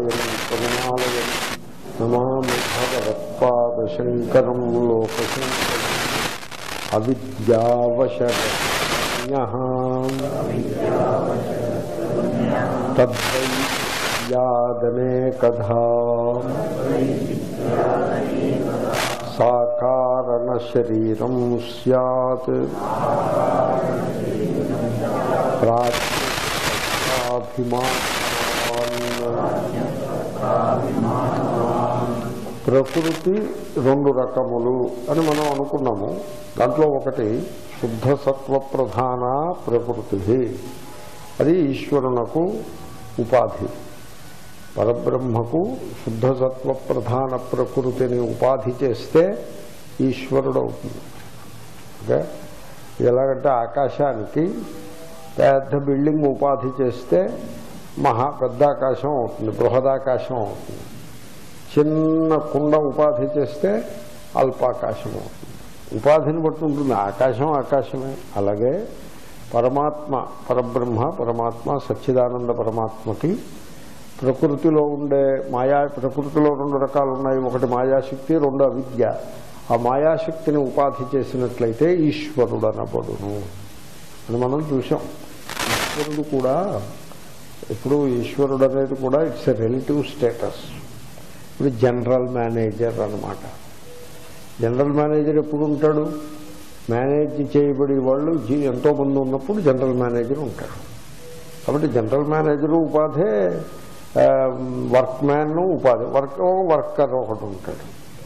నారాయణం కరుణాలయం నమామి భగవత్పాదశంకరం లోకశంకరం అవిద్యావశరజ్ఞః తద్వై యాదనే కథా సాకారణ శరీరం సత్ ప్రకృతి రెండు రకములు అని మనం అనుకున్నాము దాంట్లో ఒకటి శుద్ధ సత్వ ప్రధాన ప్రకృతి అది ఈశ్వరునకు ఉపాధి పరబ్రహ్మకు శుద్ధ సత్వ ప్రధాన ప్రకృతిని ఉపాధి చేస్తే ఈశ్వరుడు అవుతుంది ఓకే ఇది ఎలాగంటే ఆకాశానికి పెద్ద బిల్డింగ్ ఉపాధి చేస్తే మహా పెద్ద ఆకాశం అవుతుంది బృహదాకాశం అవుతుంది చిన్న కుండ ఉపాధి చేస్తే అల్పాకాశం అవుతుంది ఉపాధిని బట్టి ఉంటుంది ఆకాశం ఆకాశమే అలాగే పరమాత్మ పరబ్రహ్మ పరమాత్మ సచ్చిదానంద పరమాత్మకి ప్రకృతిలో ఉండే మాయా ప్రకృతిలో రెండు రకాలు ఉన్నాయి ఒకటి మాయాశక్తి రెండు అవిద్య ఆ మాయాశక్తిని ఉపాధి చేసినట్లయితే ఈశ్వరుడు అనబడును అని మనం చూసాం ఈశ్వరుడు కూడా ఇప్పుడు ఈశ్వరుడు అనేది కూడా ఇట్స్ ఎ రిలేటివ్ స్టేటస్ ఇప్పుడు జనరల్ మేనేజర్ అన్నమాట జనరల్ మేనేజర్ ఎప్పుడు ఉంటాడు మేనేజ్ చేయబడి వాళ్ళు జీ- ఎంతో మంది ఉన్నప్పుడు జనరల్ మేనేజర్ ఉంటాడు కాబట్టి జనరల్ మేనేజరు ఉపాధే ఆ, వర్క్ మ్యాన్ ఉపాధి వర్క్ వర్కర్ ఒకటి ఉంటాడు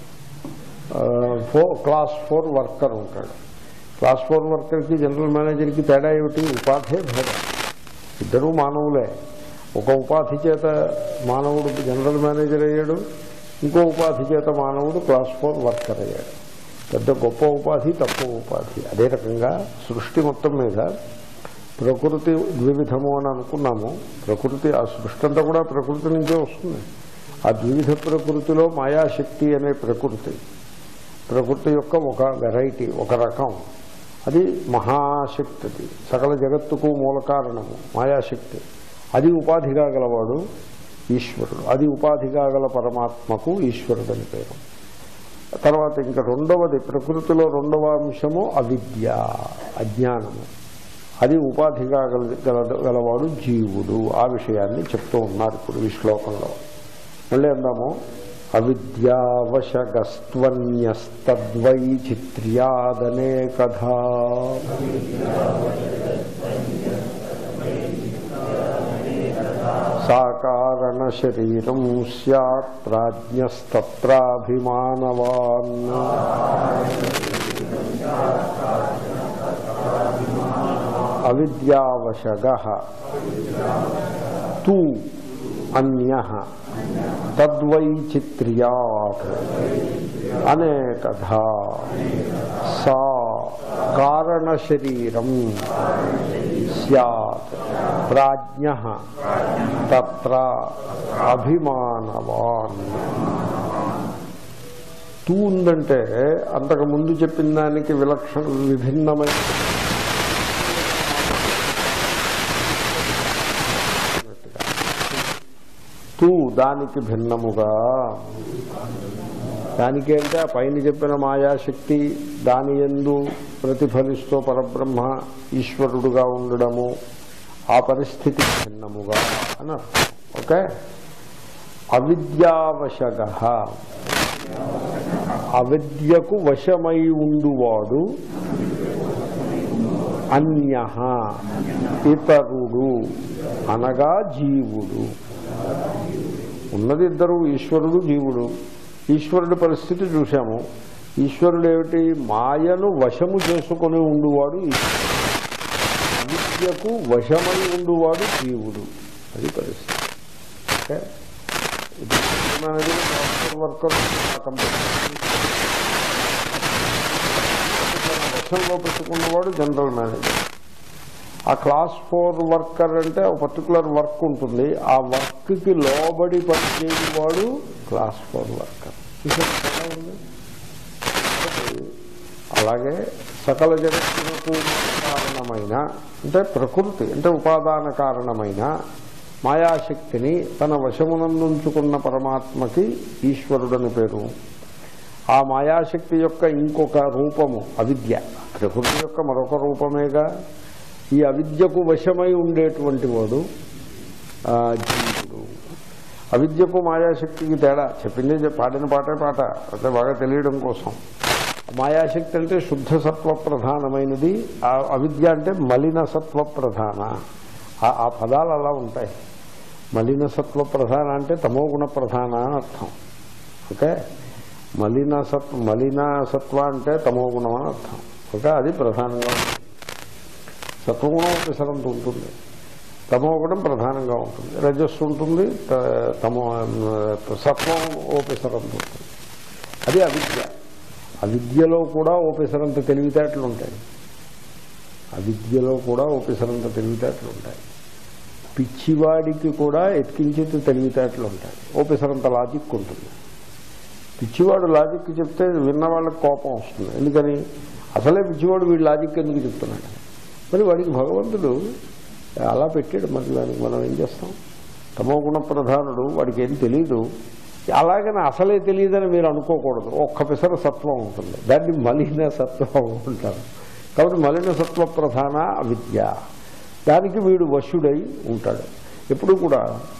ఆ, ఫోర్ క్లాస్ ఫోర్ వర్కర్ ఉంటాడు క్లాస్ ఫోర్ వర్కర్కి జనరల్ మేనేజర్కి తేడా ఏమిటి ఉపాధే భేదం ఇద్దరూ మానవులే ఒక ఉపాధి చేత మానవుడు జనరల్ మేనేజర్ అయ్యాడు ఇంకో ఉపాధి చేత మానవుడు క్లాస్ ఫోర్ వర్కర్ అయ్యాడు పెద్ద గొప్ప ఉపాధి తక్కువ ఉపాధి అదే రకంగా సృష్టి మొత్తం మీద ప్రకృతి ద్వివిధము అని అనుకున్నాము ప్రకృతి ఆ సృష్టి అంతా కూడా ప్రకృతి నుంచే వస్తుంది ఆ ద్వివిధ ప్రకృతిలో మాయాశక్తి అనే ప్రకృతి ప్రకృతి యొక్క ఒక వెరైటీ ఒక రకం అది మహాశక్తి అది సకల జగత్తుకు మూల కారణము మాయాశక్తి అది ఉపాధిగా గలవాడు ఈశ్వరుడు అది ఉపాధిగా గల పరమాత్మకు ఈశ్వరుడు అని పేరు తర్వాత ఇంకా రెండవది ప్రకృతిలో రెండవ అంశము అవిద్య అజ్ఞానము అది ఉపాధిగా గల గల- గలవాడు జీవుడు ఆ విషయాన్ని చెప్తూ ఉన్నారు ఇప్పుడు ఈ శ్లోకంలో మళ్ళీ అందాము అవిద్యావశగస్త్వన్యస్తద్వై చిత్ర్యాదనే కథా సాకారణ శరీరం సత్ ప్రాజ్ఞస్తత్రాభిమానవాన్ అవిద్యావశగ తూ అన్య తద్వైచిత్ర్యాత్ అనేకధా సా కారణశరీరం సత్ ప్రాజ్ఞ తత్ర అభిమానవాన్ తూ ఉందంటే అంతకు ముందు చెప్పిన దానికి విలక్షణ విభిన్నమైన తూ దానికి భిన్నముగా దానికి అంటే ఆ పైన చెప్పిన మాయాశక్తి దాని ఎందు ప్రతిఫలిస్తూ పరబ్రహ్మ ఈశ్వరుడుగా ఉండడము ఆ పరిస్థితి భిన్నముగా అని అర్థం ఓకే అవిద్యావశగ అవిద్యకు వశమై ఉండువాడు అన్య ఇతరుడు అనగా జీవుడు ఉన్నది ఇద్దరు ఈశ్వరుడు జీవుడు ఈశ్వరుడి పరిస్థితి చూశాము ఈశ్వరుడు ఏమిటి మాయను వశము చేసుకొని ఉండువాడు ఈశ్వరుడు అవిద్యకు వశమై ఉండువాడు జీవుడు అది పరిస్థితి ఓకే ఇది మేనేజర్ డాక్టర్ వర్కర్ కంపెనీ వశంలో పెట్టుకున్నవాడు జనరల్ మేనేజర్ ఆ క్లాస్ ఫోర్ వర్కర్ అంటే ఒక పర్టికులర్ వర్క్ ఉంటుంది ఆ వర్క్కి లోబడి పనిచేయవాడు క్లాస్ ఫోర్ వర్కర్ చూసారా ఎలా ఉంది? అలాగే సకల జగత్తునకు కారణమైన అంటే ప్రకృతి అంటే ఉపాదాన కారణమైన మాయాశక్తిని తన వశమునందుంచుకున్న పరమాత్మకి ఈశ్వరుడని పేరు ఆ మాయాశక్తి యొక్క ఇంకొక రూపము అవిద్య ప్రకృతి యొక్క మరొక రూపమేగా ఈ అవిద్యకు వశమై ఉండేటువంటి వాడు ఆ, జీవుడు అవిద్యకు మాయాశక్తికి తేడా చెప్పింది చెప్- పాడిన పాటే పాట అంటే బాగా తెలియడం కోసం మాయాశక్తి అంటే శుద్ధ సత్వ ప్రధానమైనది ఆ అవిద్య అంటే మలిన సత్వ ప్రధాన ఆ- ఆ పదాలు అలా ఉంటాయి మలిన సత్వ ప్రధాన అంటే తమో గుణ ప్రధాన అని అర్థం ఓకే మలిన సత్వ మలిన సత్వ అంటే తమో గుణం అని అర్థం ఓకే అది ప్రధానంగా ఉంటుంది సత్వగుణం ఉపసరంత ఉంటుంది తమో గుణం ప్రధానంగా ఉంటుంది రజస్సు ఉంటుంది త- తమో సత్వం ఓపెసరంత ఉంటుంది అది అవిద్య అవిద్యలో కూడా ఓపెసరంత తెలివితేటలు ఉంటాయి అవిద్యలో కూడా ఓపెసరంత తెలివితేటలు ఉంటాయి పిచ్చివాడికి కూడా ఎత్కించేది తెలివితేటలు ఉంటాయి ఓపెసరంత లాజిక్ ఉంటుంది పిచ్చివాడు లాజిక్ చెప్తే విన్న వాళ్ళకి కోపం వస్తుంది ఎందుకని అసలే పిచ్చివాడు వీడు లాజిక్ ఎందుకు చెప్తున్నాడు మరి వాడికి భగవంతుడు అలా పెట్టాడు మరి దానికి మనం ఏం చేస్తాం తమో గుణ ప్రధానుడు వాడికి ఏం తెలియదు అలాగని అసలే తెలియదని మీరు అనుకోకూడదు ఒక్క పిసర సత్వం ఉంటుంది దాన్ని మలిన సత్వం ఉంటారు కాబట్టి మలిన సత్వ ప్రధాన అవిద్య దానికి వీడు వశుడై ఉంటాడు ఎప్పుడు కూడా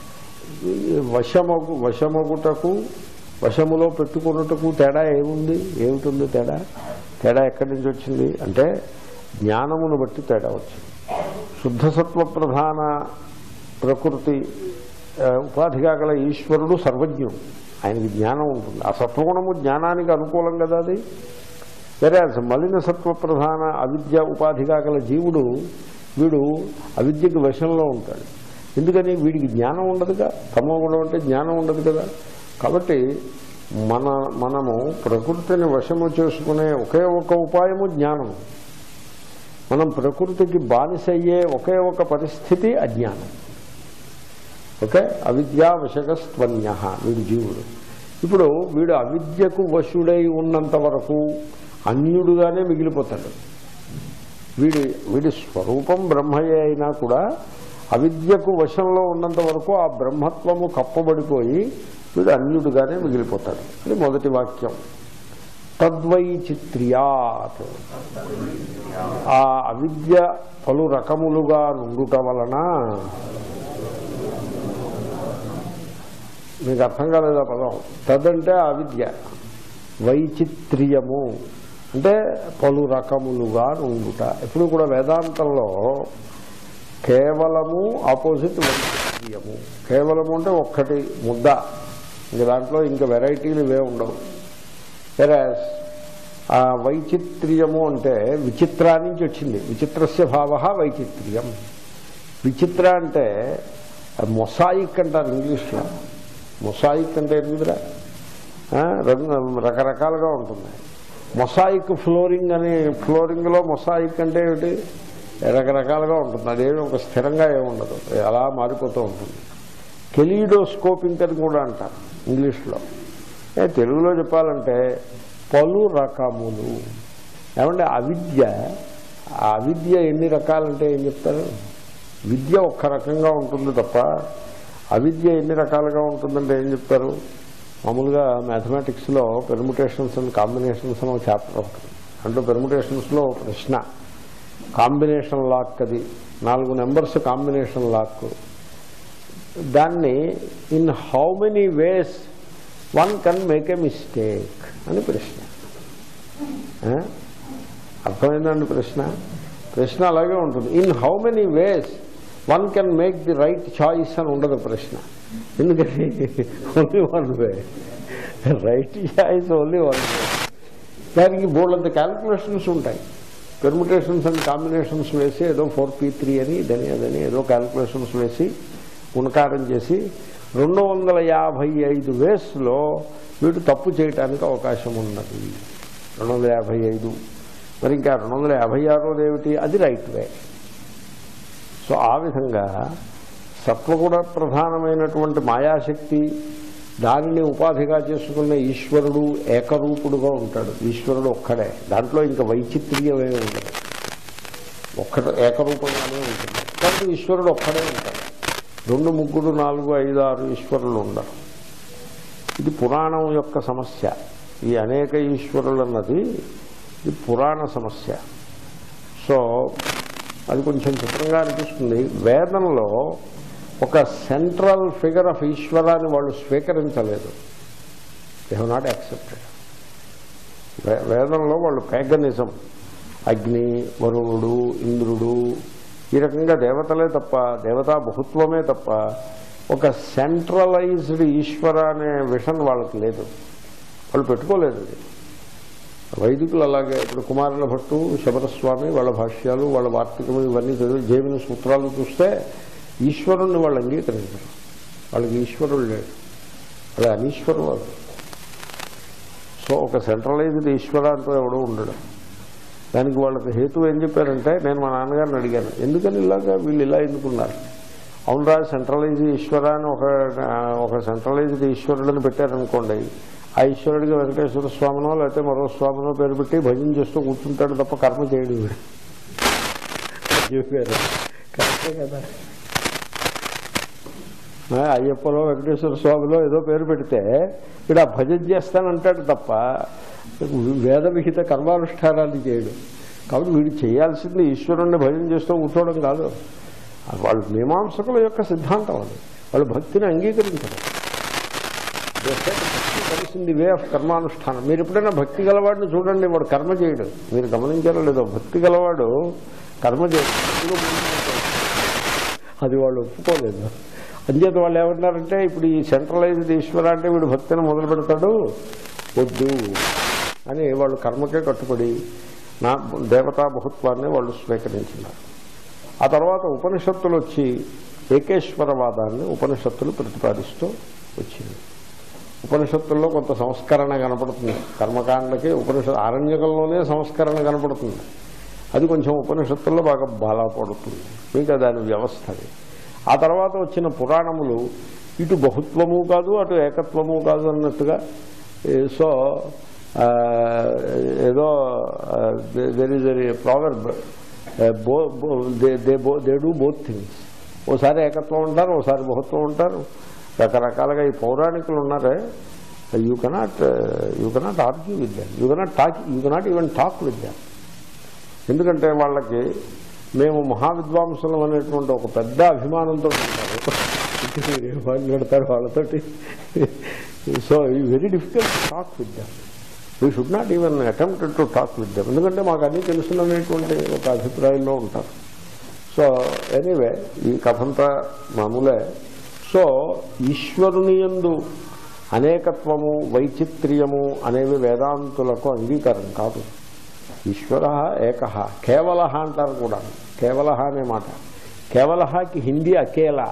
ఈ వశమగు వశమగుటకు వశములో పెట్టుకున్నట్టుకు తేడా ఏముంది ఏమిటుంది తేడా తేడా ఎక్కడి నుంచి వచ్చింది అంటే జ్ఞానమును బట్టి తేడా వచ్చింది శుద్ధసత్వ ప్రధాన ప్రకృతి ఆ, ఉపాధిగా గల ఈశ్వరుడు సర్వజ్ఞుడు ఆయనకి జ్ఞానం ఉంటుంది ఆ సత్వగుణము జ్ఞానానికి అనుకూలం కదా అది వేరే మలిన సత్వ ప్రధాన అవిద్య ఉపాధిగా గల జీవుడు వీడు అవిద్యకి వశంలో ఉంటాడు ఎందుకని వీడికి జ్ఞానం ఉండదుగా తమో గుణం అంటే జ్ఞానం ఉండదు కదా కాబట్టి మన మనము ప్రకృతిని వశము చేసుకునే ఒకే ఒక ఉపాయము జ్ఞానం మనం ప్రకృతికి బానిస అయ్యే ఒకే ఒక పరిస్థితి అజ్ఞానం ఓకే అవిద్యా వశగస్త్వన్య వీడు జీవుడు ఇప్పుడు వీడు అవిద్యకు వశుడై ఉన్నంత వరకు అన్యుడుగానే మిగిలిపోతాడు వీడి వీడి స్వరూపం బ్రహ్మయే అయినా కూడా అవిద్యకు వశంలో ఉన్నంత వరకు ఆ బ్రహ్మత్వము కప్పబడిపోయి వీడు అన్యుడుగానే మిగిలిపోతాడు ఇది మొదటి వాక్యం తద్వైచిత్ర్యాత్ ఆ అవిద్య పలు రకములుగా నుండుట వలన మీకు అర్థం కాలేదు ఆ పదం తదంటే అవిద్య వైచిత్ర్యము అంటే పలు రకములుగా నుండుట ఎప్పుడు కూడా వేదాంతంలో కేవలము ఆపోజిట్ వైచిత్ర్యము కేవలము అంటే ఒక్కటి ముద్ద ఇంక దాంట్లో ఇంకా వెరైటీలు ఇవే ఉండవు వెరాజ్ ఆ వైచిత్ర్యము అంటే విచిత్రా నుంచి వచ్చింది విచిత్రస్య భావ వైచిత్ర్యం విచిత్ర అంటే మొసాయిక్ అంటారు ఇంగ్లీష్లో మొసాయిక్ అంటే ఎందుకురా ఆ, రంగు రకరకాలుగా ఉంటుంది మొసాయిక్ ఫ్లోరింగ్ అని ఫ్లోరింగ్లో మొసాయిక్ అంటే ఏమిటి రకరకాలుగా ఉంటుంది అదేమి ఒక స్థిరంగా ఏమి ఉండదు అలా మారిపోతూ ఉంటుంది కెలీడోస్కోపింగ్ అని కూడా అంటారు ఇంగ్లీష్లో ఏ, తెలుగులో చెప్పాలంటే పలు రకములు ఏమంటే అవిద్య ఆ అవిద్య ఎన్ని రకాలంటే ఏం చెప్తారు విద్య ఒక్క రకంగా ఉంటుంది తప్ప అవిద్య ఎన్ని రకాలుగా ఉంటుందంటే ఏం చెప్తారు మామూలుగా మ్యాథమెటిక్స్లో పెర్ముటేషన్స్ అండ్ కాంబినేషన్స్ అని ఒక చాప్టర్ ఉంటుంది అంటే పెర్ముటేషన్స్లో ప్రశ్న కాంబినేషన్ లాక్ అది నాలుగు నెంబర్స్ కాంబినేషన్ లాక్ దాన్ని in how many ways one can make a mistake అని ప్రశ్న ఆ? అర్థమైందండి ప్రశ్న ప్రశ్న అలాగే ఉంటుంది in how many ways one can make the right choice అని ఉండదు ప్రశ్న ఎందుకని only one way right choice only one way దానికి బోర్డంత క్యాల్కులేషన్స్ ఉంటాయి పెర్ముటేషన్స్ అండ్ కాంబినేషన్స్ వేసి ఏదో ఫోర్ పీ త్రీ అని ఇదని అదని ఏదో క్యాల్కులేషన్స్ వేసి గుణకారం చేసి రెండు వందల యాభై ఐదు వేస్లో వీడు తప్పు చేయడానికి అవకాశం ఉన్నది రెండు వందల యాభై ఐదు మరి ఇంకా రెండు వందల యాభై ఆరోది ఏమిటి అది రైట్ వే సో ఆ విధంగా సత్వగుణ ప్రధానమైనటువంటి మాయాశక్తి దానిని ఉపాధిగా చేసుకున్న ఈశ్వరుడు ఏకరూపుడుగా ఉంటాడు ఈశ్వరుడు ఒక్కడే దాంట్లో ఇంకా వైచిత్ర్యమే ఉండదు ఒక్కట ఏకరూపంగానే ఉంటుంది కాబట్టి ఈశ్వరుడు ఒక్కడే ఉంటాడు రెండు ముగ్గురు నాలుగు ఐదు ఆరు ఈశ్వరులు ఉండరు ఇది పురాణం యొక్క సమస్య ఈ అనేక ఈశ్వరులు అన్నది ఇది పురాణ సమస్య సో అది కొంచెం చిత్రంగా అనిపిస్తుంది వేదంలో ఒక సెంట్రల్ ఫిగర్ ఆఫ్ ఈశ్వరాన్ని వాళ్ళు స్వీకరించలేదు దే హ్యావ్ నాట్ యాక్సెప్టెడ్ వేదంలో వాళ్ళు పేగనిజం అగ్ని వరుణుడు ఇంద్రుడు ఈ రకంగా దేవతలే తప్ప దేవతా బహుత్వమే తప్ప ఒక సెంట్రలైజ్డ్ ఈశ్వర అనే విషన్ వాళ్ళకి లేదు వాళ్ళు పెట్టుకోలేదు ఇది వైదికులు అలాగే ఇప్పుడు కుమారుల భట్టు శబరస్వామి వాళ్ళ భాష్యాలు వాళ్ళ వార్తికము ఇవన్నీ చదివి జైమిని సూత్రాలు చూస్తే ఈశ్వరుణ్ణి వాళ్ళు అంగీకరించరు వాళ్ళకి ఈశ్వరుడు లేడు అలా అనీశ్వరుడు వాళ్ళు సో ఒక సెంట్రలైజ్డ్ ఈశ్వర అంటూ ఎవడో ఉండడు దానికి వాళ్ళకి హేతు ఏం చెప్పారంటే నేను మా నాన్నగారిని అడిగాను ఎందుకని ఇలాగా వీళ్ళు ఇలా ఎందుకున్నారు అవునరా సెంట్రలైజ్ ఈశ్వర అని ఒక ఒక సెంట్రలైజ్డ్ ఈశ్వరుడిని పెట్టారనుకోండి ఆ ఈశ్వరుడికి వెంకటేశ్వర స్వామినో లేకపోతే మరో స్వామినో పేరు పెట్టి భజన చేస్తూ కూర్చుంటాడు తప్ప కర్మ చేయడు వీడు. చెప్పారు కరెక్టే కదా ఆ, అయ్యప్పలో వెంకటేశ్వర స్వామిలో ఏదో పేరు పెడితే వీడు ఆ భజన చేస్తానంటాడు తప్ప వేద విహిత కర్మానుష్ఠానాన్ని చేయడు కాబట్టి వీడు చేయాల్సింది ఈశ్వరుణ్ణి భజన చేస్తూ కూర్చోవడం కాదు అది వాళ్ళ మీమాంసకుల యొక్క సిద్ధాంతం అది వాళ్ళు భక్తిని అంగీకరించడం కలిసింది వే ఆఫ్ కర్మానుష్ఠానం మీరు ఎప్పుడైనా భక్తి గలవాడిని చూడండి వాడు కర్మ చేయడు మీరు గమనించారో లేదో భక్తి గలవాడు కర్మ చేయడు ఎప్పుడూ ముందుకు పోతాడు. అది వాళ్ళు ఒప్పుకోలేదు అంచేత వాళ్ళు ఏమన్నారంటే ఇప్పుడు ఈ సెంట్రలైజ్డ్ ఈశ్వర అంటే వీడు భక్తిని మొదలు పెడతాడు వద్దు అని వాళ్ళు కర్మకే కట్టుబడి నా దేవతా బహుత్వాన్ని వాళ్ళు స్వీకరించినారు ఆ తర్వాత ఉపనిషత్తులు వచ్చి ఏకేశ్వరవాదాన్ని ఉపనిషత్తులు ప్రతిపాదిస్తూ వచ్చింది ఉపనిషత్తుల్లో కొంత సంస్కరణ కనపడుతుంది కర్మకాండకి ఉపనిషత్ ఆరణ్యకంలోనే సంస్కరణ కనపడుతుంది అది కొంచెం ఉపనిషత్తుల్లో బాగా బలపడుతుంది మీకు దాని వ్యవస్థ అది ఆ తర్వాత వచ్చిన పురాణములు ఇటు బహుత్వము కాదు అటు ఏకత్వము కాదు అన్నట్టుగా ఏ, సో ఆ, ఏదో there is a proverb they do both things ఓసారి ఏకత్వం ఉంటారు ఓసారి బహుత్వం ఉంటారు రకరకాలుగా ఈ పౌరాణికులు ఉన్నారే you cannot you cannot argue with them you cannot talk you cannot even talk with them ఎందుకంటే వాళ్ళకి మేము మహావిద్వాంసులం అనేటువంటి ఒక పెద్ద అభిమానంతో ఉంటారు మీరు ఏం మాట్లాడతారు వాళ్ళతోటి సో ఈ very difficult talk with them we should not even attempted to talk with them ఎందుకంటే మాకు అన్నీ తెలుసుననేటువంటి ఒక అభిప్రాయంలో ఉంటారు సో ఎనీవే ఈ కథంతా మామూలే సో ఈశ్వరుని యందు అనేకత్వము వైచిత్ర్యము అనేవి వేదాంతులకు అంగీకారం కాదు ఈశ్వర ఏక కేవల అంటారు కూడా కేవల అనే మాట కేవలకి హిందీ అకేలా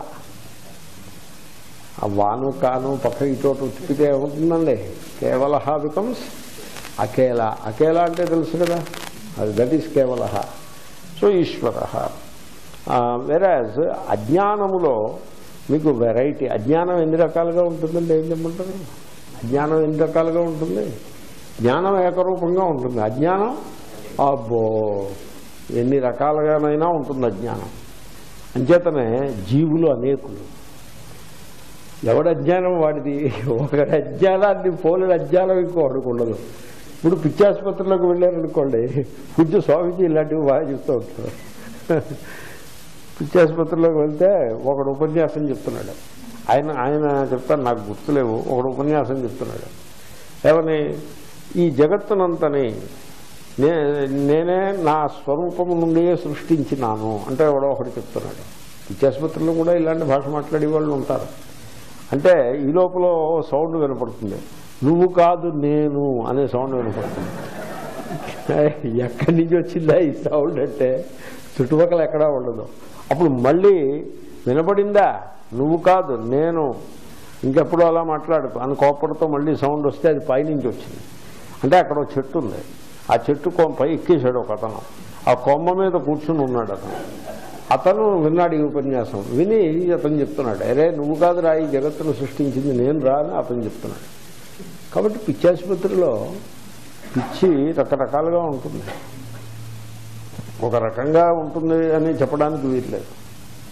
ఆ వాను కాను పక్క ఇటోటు తిప్పితే ఏమవుతుందండి కేవల బికమ్స్ అకేల అకేల అంటే తెలుసు కదా అది దట్ ఈస్ కేవల సో ఈశ్వర వెరాజ్ అజ్ఞానములో మీకు వెరైటీ అజ్ఞానం ఎన్ని రకాలుగా ఉంటుందండి ఏం చెప్పమంటారు అజ్ఞానం ఎన్ని రకాలుగా ఉంటుంది జ్ఞానం ఏకరూపంగా ఉంటుంది అజ్ఞానం అబ్బో ఎన్ని రకాలుగానైనా ఉంటుంది అజ్ఞానం అంచేతనే జీవులు అనేకులు ఎవడ అజ్ఞానం వాడిది ఒకటి అజ్ఞానాన్ని పోలిన అజ్ఞానం ఇంకోటికి ఉండదు ఇప్పుడు పిచ్చాసుపత్రిలోకి వెళ్ళారనుకోండి పూజ్య స్వామీజీ ఇలాంటివి బాగా చెప్తూ ఉంటారు పిచ్చాసుపత్రిలోకి వెళ్తే ఒకడు ఉపన్యాసం చెప్తున్నాడు ఆయన ఆయన చెప్తాను నాకు గుర్తులేవు ఒకడు ఉపన్యాసం చెప్తున్నాడు ఏమని ఈ జగత్తునంతని నే నేనే నా స్వరూపము నుండి సృష్టించినాను అంటే ఎవడో ఒకటి చెప్తున్నాడు పిచ్చాసుపత్రిలో కూడా ఇలాంటి భాష మాట్లాడే వాళ్ళు ఉంటారు అంటే ఈ లోపల సౌండ్ వినపడుతుంది నువ్వు కాదు నేను అనే సౌండ్ వినపడుతుంది ఎక్కడి నుంచి వచ్చిందా ఈ సౌండ్ అంటే చుట్టుపక్కల ఎక్కడా ఉండదు అప్పుడు మళ్ళీ వినపడిందా నువ్వు కాదు నేను ఇంకెప్పుడు అలా మాట్లాడుకో అని కోపడితో మళ్ళీ సౌండ్ వస్తే అది పైనుంచి వచ్చింది అంటే అక్కడ ఒక చెట్టు ఉంది ఆ చెట్టు కొమ్మ ఎక్కేశాడు ఒక అతను ఆ కొమ్మ మీద కూర్చుని ఉన్నాడు అతను అతను విన్నాడు ఈ ఉపన్యాసం విని అతను చెప్తున్నాడు అరే నువ్వు కాదు రా ఈ జగత్తును సృష్టించింది నేను రా అని అతను చెప్తున్నాడు కాబట్టి పిచ్చాసుపత్రిలో పిచ్చి రకరకాలుగా ఉంటుంది ఒక రకంగా ఉంటుంది అని చెప్పడానికి వీల్లేదు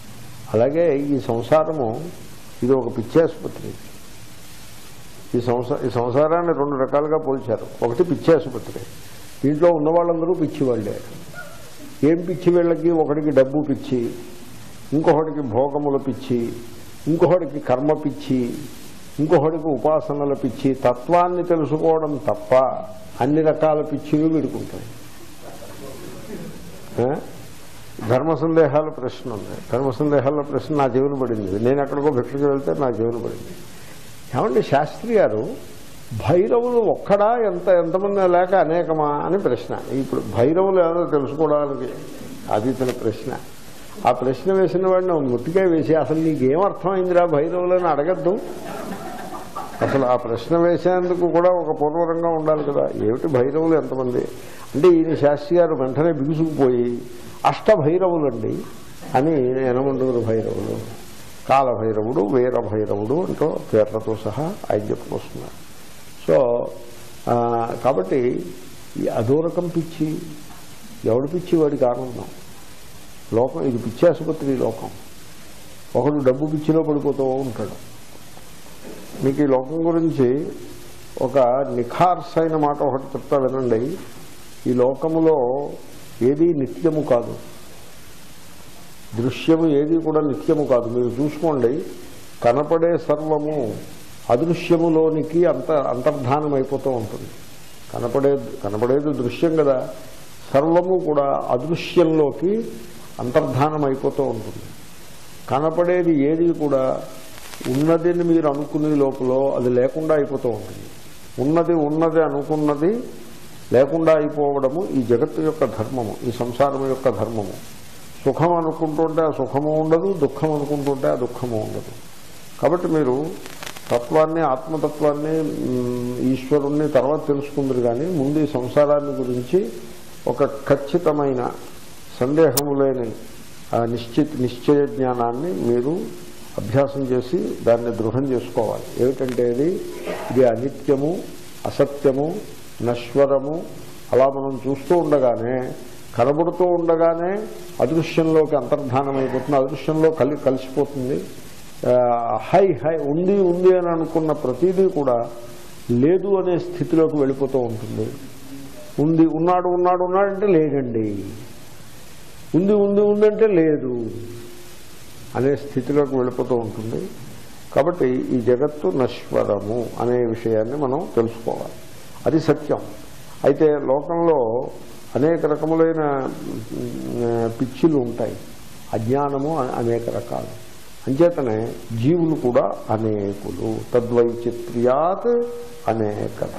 అలాగే ఈ సంసారము ఇది ఒక పిచ్చాసుపత్రి ఈ సంసార ఈ సంసారాన్ని రెండు రకాలుగా పోల్చారు ఒకటి పిచ్చాసుపత్రి దీంట్లో ఉన్న వాళ్ళందరూ పిచ్చి వాళ్ళే ఏం పిచ్చి వీళ్ళకి ఒకడికి డబ్బు పిచ్చి ఇంకొకటికి భోగముల పిచ్చి ఇంకొకటికి కర్మ పిచ్చి ఇంకొకటికి ఉపాసనల పిచ్చి తత్వాన్ని తెలుసుకోవడం తప్ప అన్ని రకాల పిచ్చిలు వీడుకుంటాయి ఆ? ధర్మ సందేహాల ప్రశ్న ఉంది ధర్మ సందేహాల ప్రశ్న నా జీవన పడింది నేను ఎక్కడికో భిక్షకు వెళ్తే నా జీవన పడింది ఏమండి శాస్త్రి గారు భైరవులు ఒక్కడా ఎంత ఎంతమంది లేక అనేకమా అని ప్రశ్న ఇప్పుడు భైరవులు ఏదో తెలుసుకోవడానికి అది ఇతని ప్రశ్న ఆ ప్రశ్న వేసిన వాడిని ముట్టిగా వేసి అసలు నీకేం అర్థమైందిరా భైరవులు అని అడగద్దు అసలు ఆ ప్రశ్న వేసేందుకు కూడా ఒక పూర్వరంగా ఉండాలి కదా ఏమిటి భైరవులు ఎంతమంది అంటే ఈయన శాస్త్రి గారు వెంటనే బిగుసుకుపోయి అష్ట భైరవులండి అని ఎనమండుగురు భైరవులు కాలభైరవుడు వీరభైరవుడు అంటూ పేర్లతో సహా ఆయన చెప్పుకొస్తున్నారు సో ఆ, కాబట్టి ఈ అదో రకం పిచ్చి ఎవడు పిచ్చి వాడికి ఆనందం లోకం ఇది పిచ్చి ఆసుపత్రి లోకం ఒకడు డబ్బు పిచ్చిలో పడిపోతూ ఉంటాడు మీకు ఈ లోకం గురించి ఒక నిఖార్స్ అయిన మాట ఒకటి చెప్తా వినండి ఈ లోకములో ఏది నిత్యము కాదు దృశ్యము ఏది కూడా నిత్యము కాదు మీరు చూసుకోండి కనపడే సర్వము అదృశ్యములోనికి అంత అంతర్ధానం అయిపోతూ ఉంటుంది కనపడే కనపడేది దృశ్యం కదా సర్వము కూడా అదృశ్యంలోకి అంతర్ధానం అయిపోతూ ఉంటుంది కనపడేది ఏది కూడా ఉన్నదని మీరు అనుకునే లోపల అది లేకుండా అయిపోతూ ఉంటుంది ఉన్నది ఉన్నది అనుకున్నది లేకుండా అయిపోవడము ఈ జగత్తు యొక్క ధర్మము ఈ సంసారం యొక్క ధర్మము సుఖం అనుకుంటుంటే ఆ సుఖము ఉండదు దుఃఖం అనుకుంటుంటే ఆ దుఃఖము ఉండదు కాబట్టి మీరు తత్వాన్ని ఆత్మతత్వాన్ని మ్, ఈశ్వరుణ్ణి తర్వాత తెలుసుకుందరు కానీ ముందు ఈ సంసారాన్ని గురించి ఒక ఖచ్చితమైన సందేహము లేని ఆ నిశ్చిత నిశ్చయ జ్ఞానాన్ని మీరు అభ్యాసం చేసి దాన్ని దృఢం చేసుకోవాలి ఏమిటంటే ఇది ఇది అనిత్యము అసత్యము నశ్వరము అలా మనం చూస్తూ ఉండగానే కనబడుతూ ఉండగానే అదృశ్యంలోకి అంతర్ధానం అయిపోతుంది అదృశ్యంలో కలి కలిసిపోతుంది ఆ, హై హై ఉంది ఉంది అని అనుకున్న ప్రతిదీ కూడా లేదు అనే స్థితిలోకి వెళ్ళిపోతూ ఉంటుంది ఉంది ఉన్నాడు ఉన్నాడు ఉన్నాడంటే లేదండి ఉంది ఉంది ఉందంటే లేదు అనే స్థితిలోకి వెళ్ళిపోతూ ఉంటుంది కాబట్టి ఈ జగత్తు నశ్వరము అనే విషయాన్ని మనం తెలుసుకోవాలి అది సత్యం అయితే లోకంలో అనేక రకములైన మ్, పిచ్చిలు ఉంటాయి అజ్ఞానము అ- అనేక రకాలు అంచేతనే జీవులు కూడా అనేకులు తద్వైచిత్ర్యాత్ అనేకథ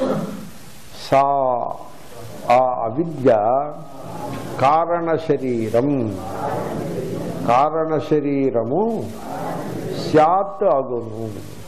సా ఆ అవిద్య కారణ శరీరం కారణ శరీరము స్యాత్ అగును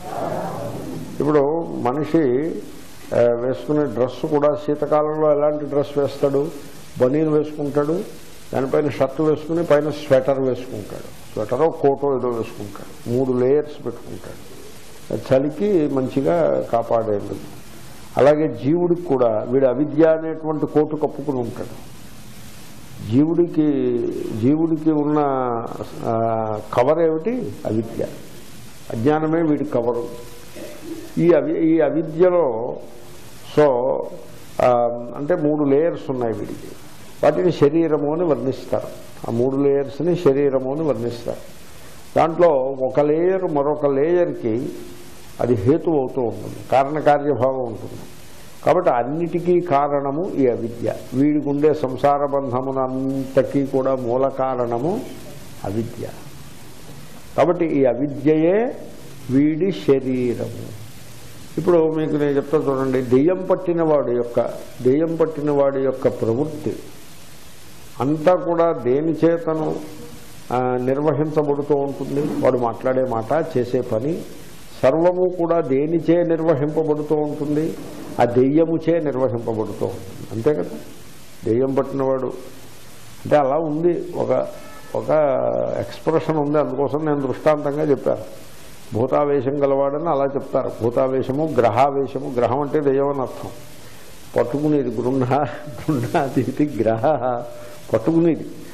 ఇప్పుడు మనిషి ఆ, వేసుకునే డ్రెస్ కూడా శీతకాలంలో ఎలాంటి డ్రెస్ వేస్తాడు బనీన్ వేసుకుంటాడు దానిపైన షర్ట్ వేసుకుని పైన స్వెటర్ వేసుకుంటాడు స్వెటరో కోటో ఏదో వేసుకుంటాడు మూడు లేయర్స్ పెట్టుకుంటాడు చలికి మంచిగా కాపాడేది అలాగే జీవుడికి కూడా వీడు అవిద్య అనేటువంటి కోటు కప్పుకుని ఉంటాడు జీవుడికి జీవుడికి ఉన్న ఆ, కవర్ ఏమిటి అవిద్య అజ్ఞానమే వీడి కవరు ఈ అవి ఈ అవిద్యలో సో ఆ, అంటే మూడు లేయర్స్ ఉన్నాయి వీడికి వాటిని శరీరము అని వర్ణిస్తారు ఆ మూడు లేయర్స్ని శరీరము అని వర్ణిస్తారు దాంట్లో ఒక లేయర్ మరొక లేయర్కి అది హేతు అవుతూ ఉంటుంది కారణకార్యభావం ఉంటుంది కాబట్టి అన్నిటికీ కారణము ఈ అవిద్య వీడికి ఉండే సంసార బంధమునంతకీ కూడా మూల కారణము అవిద్య కాబట్టి ఈ అవిద్యయే వీడి శరీరము ఇప్పుడు మీకు నేను చెప్తా చూడండి దెయ్యం పట్టిన వాడి యొక్క దెయ్యం పట్టిన వాడి యొక్క ప్రవృత్తి అంతా కూడా దేని చేతను ఆ, నిర్వహించబడుతూ ఉంటుంది వాడు మాట్లాడే మాట చేసే పని సర్వము కూడా దేనిచే నిర్వహింపబడుతూ ఉంటుంది ఆ దెయ్యముచే నిర్వహింపబడుతూ ఉంటుంది అంతే కదా దెయ్యం పట్టినవాడు అంటే అలా ఉంది ఒక ఒక ఎక్స్ప్రెషన్ ఉంది అందుకోసం నేను దృష్టాంతంగా చెప్పాను భూతావేశం గలవాడని అలా చెప్తారు భూతావేశము గ్రహావేశము గ్రహం అంటే దెయ్యం అని అర్థం పట్టుకునేది గృహ గృహాది గ్రహ పట్టుకునేది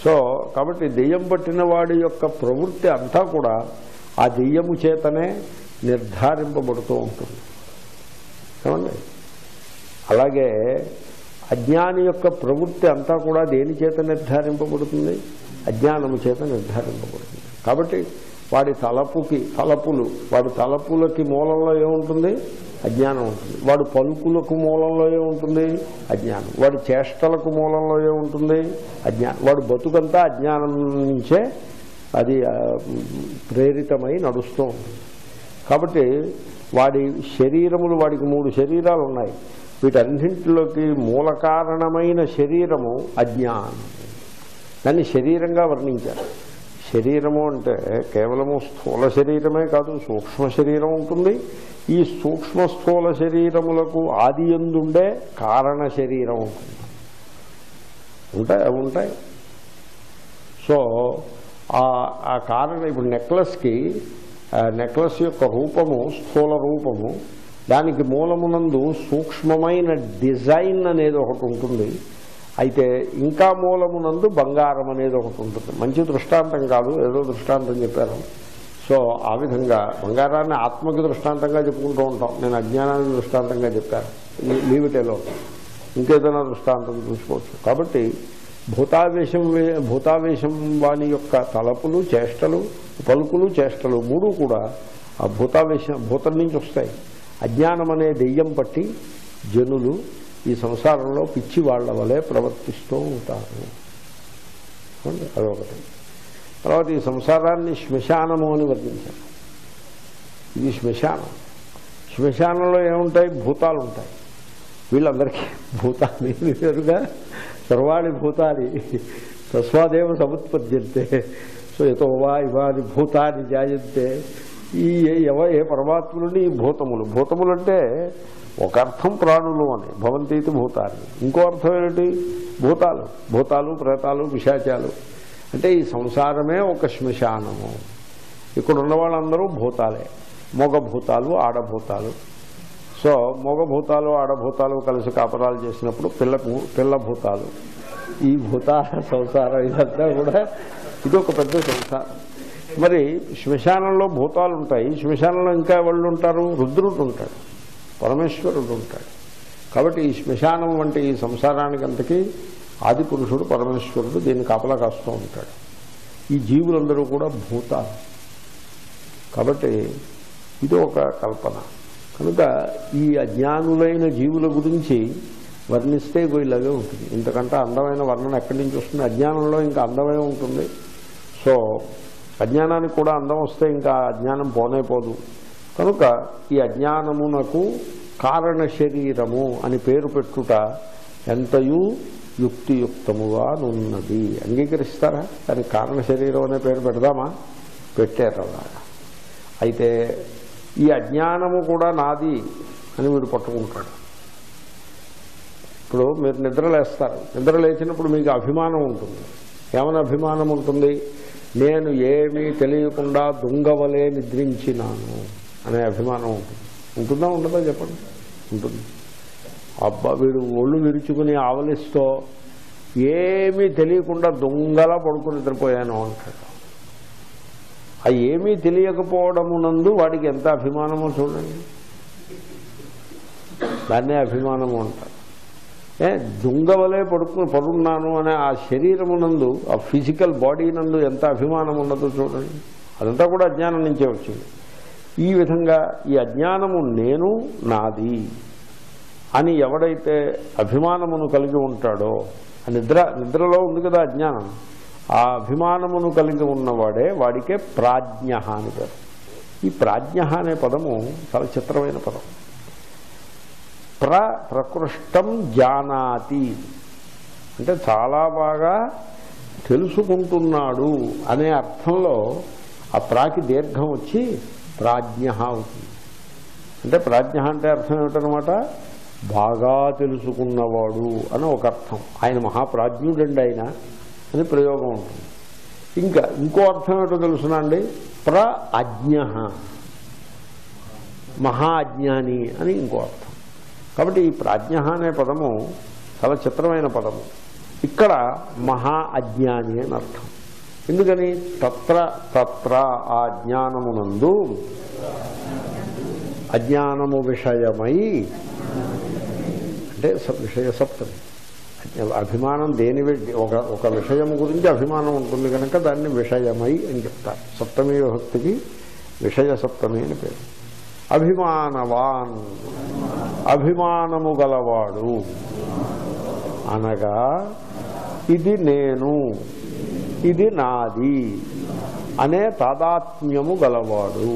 సో కాబట్టి దెయ్యం పట్టిన వాడి యొక్క ప్రవృత్తి అంతా కూడా ఆ దెయ్యము చేతనే నిర్ధారింపబడుతూ ఉంటుంది ఏమండి అలాగే అజ్ఞాని యొక్క ప్రవృత్తి అంతా కూడా దేని చేత నిర్ధారింపబడుతుంది అజ్ఞానము చేత నిర్ధారింపబడుతుంది కాబట్టి వాడి తలపుకి తలపులు వాడి తలపులకి మూలంలో ఏముంటుంది అజ్ఞానం ఉంటుంది వాడు పలుకులకు మూలంలో ఏముంటుంది అజ్ఞానం వాడి చేష్టలకు మూలంలో ఏముంటుంది అజ్ఞానం వాడు బతుకంతా అజ్ఞానం నుంచే అది ఆ, ప్రేరితమై నడుస్తూ ఉంటుంది కాబట్టి వాడి శరీరములు వాడికి మూడు శరీరాలు ఉన్నాయి వీటన్నింటిలోకి మూల కారణమైన శరీరము అజ్ఞానం దాన్ని శరీరంగా వర్ణించారు శరీరము అంటే కేవలము స్థూల శరీరమే కాదు సూక్ష్మ శరీరం ఉంటుంది ఈ సూక్ష్మ స్థూల శరీరములకు ఆది ఎందుండే కారణ శరీరం ఉంటుంది ఉంటాయి అవి ఉంటాయి సో ఆ- ఆ కారణం ఇప్పుడు నెక్లెస్కి ఆ నెక్లెస్ యొక్క రూపము స్థూల రూపము దానికి మూలమునందు సూక్ష్మమైన డిజైన్ అనేది ఒకటి ఉంటుంది అయితే ఇంకా మూలమునందు బంగారం అనేది ఒకటి ఉంటుంది మంచి దృష్టాంతం కాదు ఏదో దృష్టాంతం చెప్పాను సో ఆ విధంగా బంగారాన్ని ఆత్మకి దృష్టాంతంగా చెప్పుకుంటూ ఉంటాం నేను అజ్ఞానాన్ని దృష్టాంతంగా చెప్పాను లీవిటేలో ఇంకేదైనా దృష్టాంతం చూసుకోవచ్చు కాబట్టి భూతావేశం వే- భూతావేశం వాని యొక్క తలపులు చేష్టలు పలుకులు చేష్టలు మూడు కూడా ఆ భూతావేశం భూతం నుంచి వస్తాయి అజ్ఞానం అనే దెయ్యం పట్టి జనులు ఈ సంసారంలో పిచ్చి వాళ్ళ వలె ప్రవర్తిస్తూ ఉంటారు చూడండి, అదొకటి తర్వాత ఈ సంసారాన్ని శ్మశానము అని వర్ణించారు ఇది శ్మశానం శ్మశానంలో ఏముంటాయి భూతాలు ఉంటాయి వీళ్ళందరికీ భూతాన్ని వేరుగా సర్వాణి భూతాన్ని తస్వాదేవ సముత్పద్యంతే సో ఎతో వా ఇవాని భూతాన్ని జాయంతే ఈ ఎవ ఏ పరమాత్ములని ఈ భూతములు భూతములు అంటే ఒక అర్థం ప్రాణులు అని భవంతీతి భూతాన్ని ఇంకో అర్థం ఏమిటి భూతాలు భూతాలు ప్రేతాలు పిశాచాలు అంటే ఈ సంసారమే ఒక శ్మశానము ఇక్కడ ఉన్న వాళ్ళందరూ భూతాలే మగ భూతాలు ఆడభూతాలు సో మగ భూతాలు ఆడభూతాలు కలిసి కాపరాలు చేసినప్పుడు పిల్ల పిల్ల భూతాలు ఈ భూతాల సంసారం ఇదంతా కూడా ఇది ఒక పెద్ద సంసారం మరి శ్మశానంలో భూతాలు ఉంటాయి శ్మశానంలో ఇంకా వాళ్ళు ఉంటారు రుద్రుడు ఉంటాడు పరమేశ్వరుడు ఉంటాడు కాబట్టి ఈ శ్మశానం వంటి ఈ సంసారానికంతకీ ఆది పురుషుడు పరమేశ్వరుడు దీన్ని కాపలా కాస్తూ ఉంటాడు ఈ జీవులందరూ కూడా భూతాలు కాబట్టి ఇది ఒక కల్పన కనుక ఈ అజ్ఞానులైన జీవుల గురించి వర్ణిస్తే ఇగో ఇలాగే ఉంటుంది ఇంతకంటే అందమైన వర్ణన ఎక్కడి నుంచి వస్తుంది అజ్ఞానంలో ఇంకా అందమే ఉంటుంది సో అజ్ఞానానికి కూడా అందం వస్తే ఇంకా అజ్ఞానం పోనే పోదు కనుక ఈ అజ్ఞానమునకు కారణ శరీరము అని పేరు పెట్టుట ఎంతయు యుక్తియుక్తముగా నున్నది అంగీకరిస్తారా దానికి కారణ శరీరం అనే పేరు పెడదామా పెట్టారు అలాగా అయితే ఈ అజ్ఞానము కూడా నాది అని వీడు పట్టుకుంటాడు ఇప్పుడు మీరు నిద్రలేస్తారు నిద్ర లేచినప్పుడు మీకు అభిమానం ఉంటుంది ఏమైనా అభిమానం ఉంటుంది నేను ఏమీ తెలియకుండా దొంగవలే నిద్రించినాను అనే అభిమానం ఉంటుంది ఉంటుందా ఉండదా చెప్పండి ఉంటుంది అబ్బా వీడు ఒళ్ళు విరుచుకుని ఆవలిస్తూ ఏమీ తెలియకుండా దొంగలా పడుకుని నిద్రపోయాను అంటాడు ఆ ఏమీ తెలియకపోవడమునందు వాడికి ఎంత అభిమానమో చూడండి దాన్నే అభిమానము అంటారు ఏ దుంగవలే పడుకుని పడున్నాను అనే ఆ శరీరమునందు ఆ ఫిజికల్ బాడీ నందు ఎంత అభిమానం ఉన్నదో చూడండి అదంతా కూడా అజ్ఞానం నుంచే వచ్చింది ఈ విధంగా ఈ అజ్ఞానము నేను నాది అని ఎవడైతే అభిమానమును కలిగి ఉంటాడో ఆ నిద్ర నిద్రలో ఉంది కదా అజ్ఞానం ఆ అభిమానమును కలిగి ఉన్నవాడే వాడికే ప్రాజ్ఞ అని పేరు ఈ ప్రాజ్ఞ అనే పదము చాలా చిత్రమైన పదం ప్ర ప్రకృష్టం జానాతి అంటే చాలా బాగా తెలుసుకుంటున్నాడు అనే అర్థంలో ఆ ప్రాకి దీర్ఘం వచ్చి ప్రాజ్ఞ అవుతుంది అంటే ప్రాజ్ఞ అంటే అర్థం ఏమిటనమాట బాగా తెలుసుకున్నవాడు అని ఒక అర్థం ఆయన మహాప్రాజ్ఞుడండి ఆయన అని ప్రయోగం ఉంటుంది ఇంకా ఇంకో అర్థం ఏంటో తెలుసునండి ప్ర అజ్ఞ మహా అజ్ఞాని అని ఇంకో అర్థం కాబట్టి ఈ ప్రాజ్ఞ అనే పదము చాలా చిత్రమైన పదము ఇక్కడ మహా అజ్ఞాని అని అర్థం ఎందుకని తత్ర తత్ర ఆ జ్ఞానమునందు అజ్ఞానము విషయమై అంటే స- విషయ సప్తమి అభిమానం దేని వి- ఒక ఒక విషయం గురించి అభిమానం ఉంటుంది కనుక దాన్ని విషయమై అని చెప్తారు సప్తమి విభక్తికి విషయ సప్తమి అని పేరు అభిమానవాన్ అభిమానము గలవాడు అనగా ఇది నేను ఇది నాది అనే తాదాత్మ్యము గలవాడు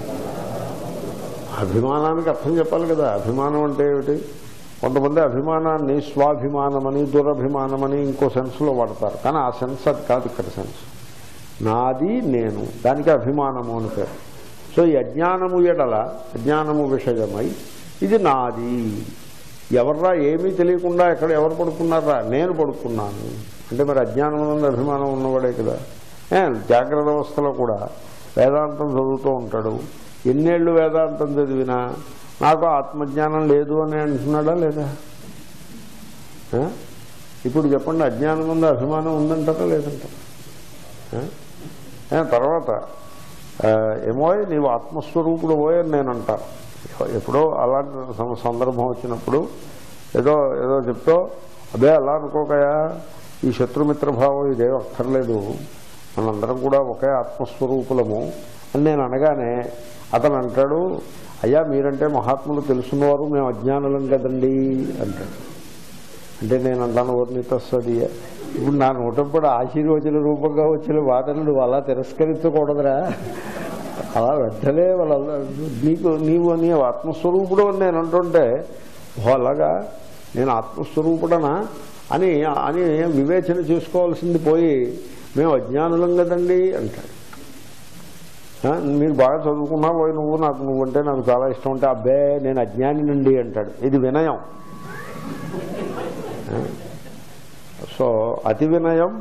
అభిమానానికి అర్థం చెప్పాలి కదా అభిమానం అంటే ఏమిటి కొంతమంది అభిమానాన్ని స్వాభిమానమని దురభిమానమని ఇంకో సెన్స్లో వాడతారు కానీ ఆ సెన్స్ అది కాదు ఇక్కడ సెన్స్ నాది నేను దానికి అభిమానము అని పేరు సో ఈ అజ్ఞానము ఎడల అజ్ఞానము విషయమై ఇది నాది ఎవర్రా ఏమీ తెలియకుండా ఎక్కడ ఎవరు పడుకున్నారా నేను పడుకున్నాను అంటే మరి అజ్ఞానం ఉన్నది అభిమానం ఉన్నవాడే కదా ఏ, జాగ్రత్త అవస్థలో కూడా వేదాంతం చదువుతూ ఉంటాడు ఎన్నేళ్ళు వేదాంతం చదివినా నాకు ఆత్మజ్ఞానం లేదు అని అంటున్నాడా లేదా ఆ? ఇప్పుడు చెప్పండి అజ్ఞానం ఉంది అభిమానం ఉందంటారా లేదంటారా ఆ? ఆ, తర్వాత ఆ, ఏమో నీవు ఆత్మస్వరూపుడు పోయని నేను అంటాను ఎప్పుడో అలాంటి సం- సందర్భం వచ్చినప్పుడు ఏదో ఏదో చెప్తో అదే అలా అనుకోకయా ఈ శత్రుమిత్ర భావం ఇదేం అక్కర్లేదు మనందరం కూడా ఒకే ఆత్మస్వరూపులము అని నేను అనగానే అతను అంటాడు అయ్యా మీరంటే మహాత్ములు తెలుసున్నవారు మేము అజ్ఞానులం కదండి అంటాడు అంటే నేను అంటాను వర్ణితస్తుంది ఇప్పుడు నా నోటప్పుడు ఆశీర్వచన రూపంగా వచ్చిన వాటలు నువ్వు అలా తిరస్కరించకూడదురా అలా వెంటనే వాళ్ళ నీకు నీవు నీ ఆత్మస్వరూపుడు అని నేను అంటుంటే "ఓ, అలాగా నేను ఆత్మస్వరూపుడనా అని అని వివేచన చేసుకోవాల్సింది పోయి మేము అజ్ఞానులం కదండి అంటాడు "ఆ, మీరు బాగా చదువుకున్నా పోయి నువ్వు నాకు నువ్వంటే నాకు చాలా ఇష్టం అంటే అబ్బే నేను అజ్ఞాని నుండి అంటాడు ఇది వినయం సో అతి వినయం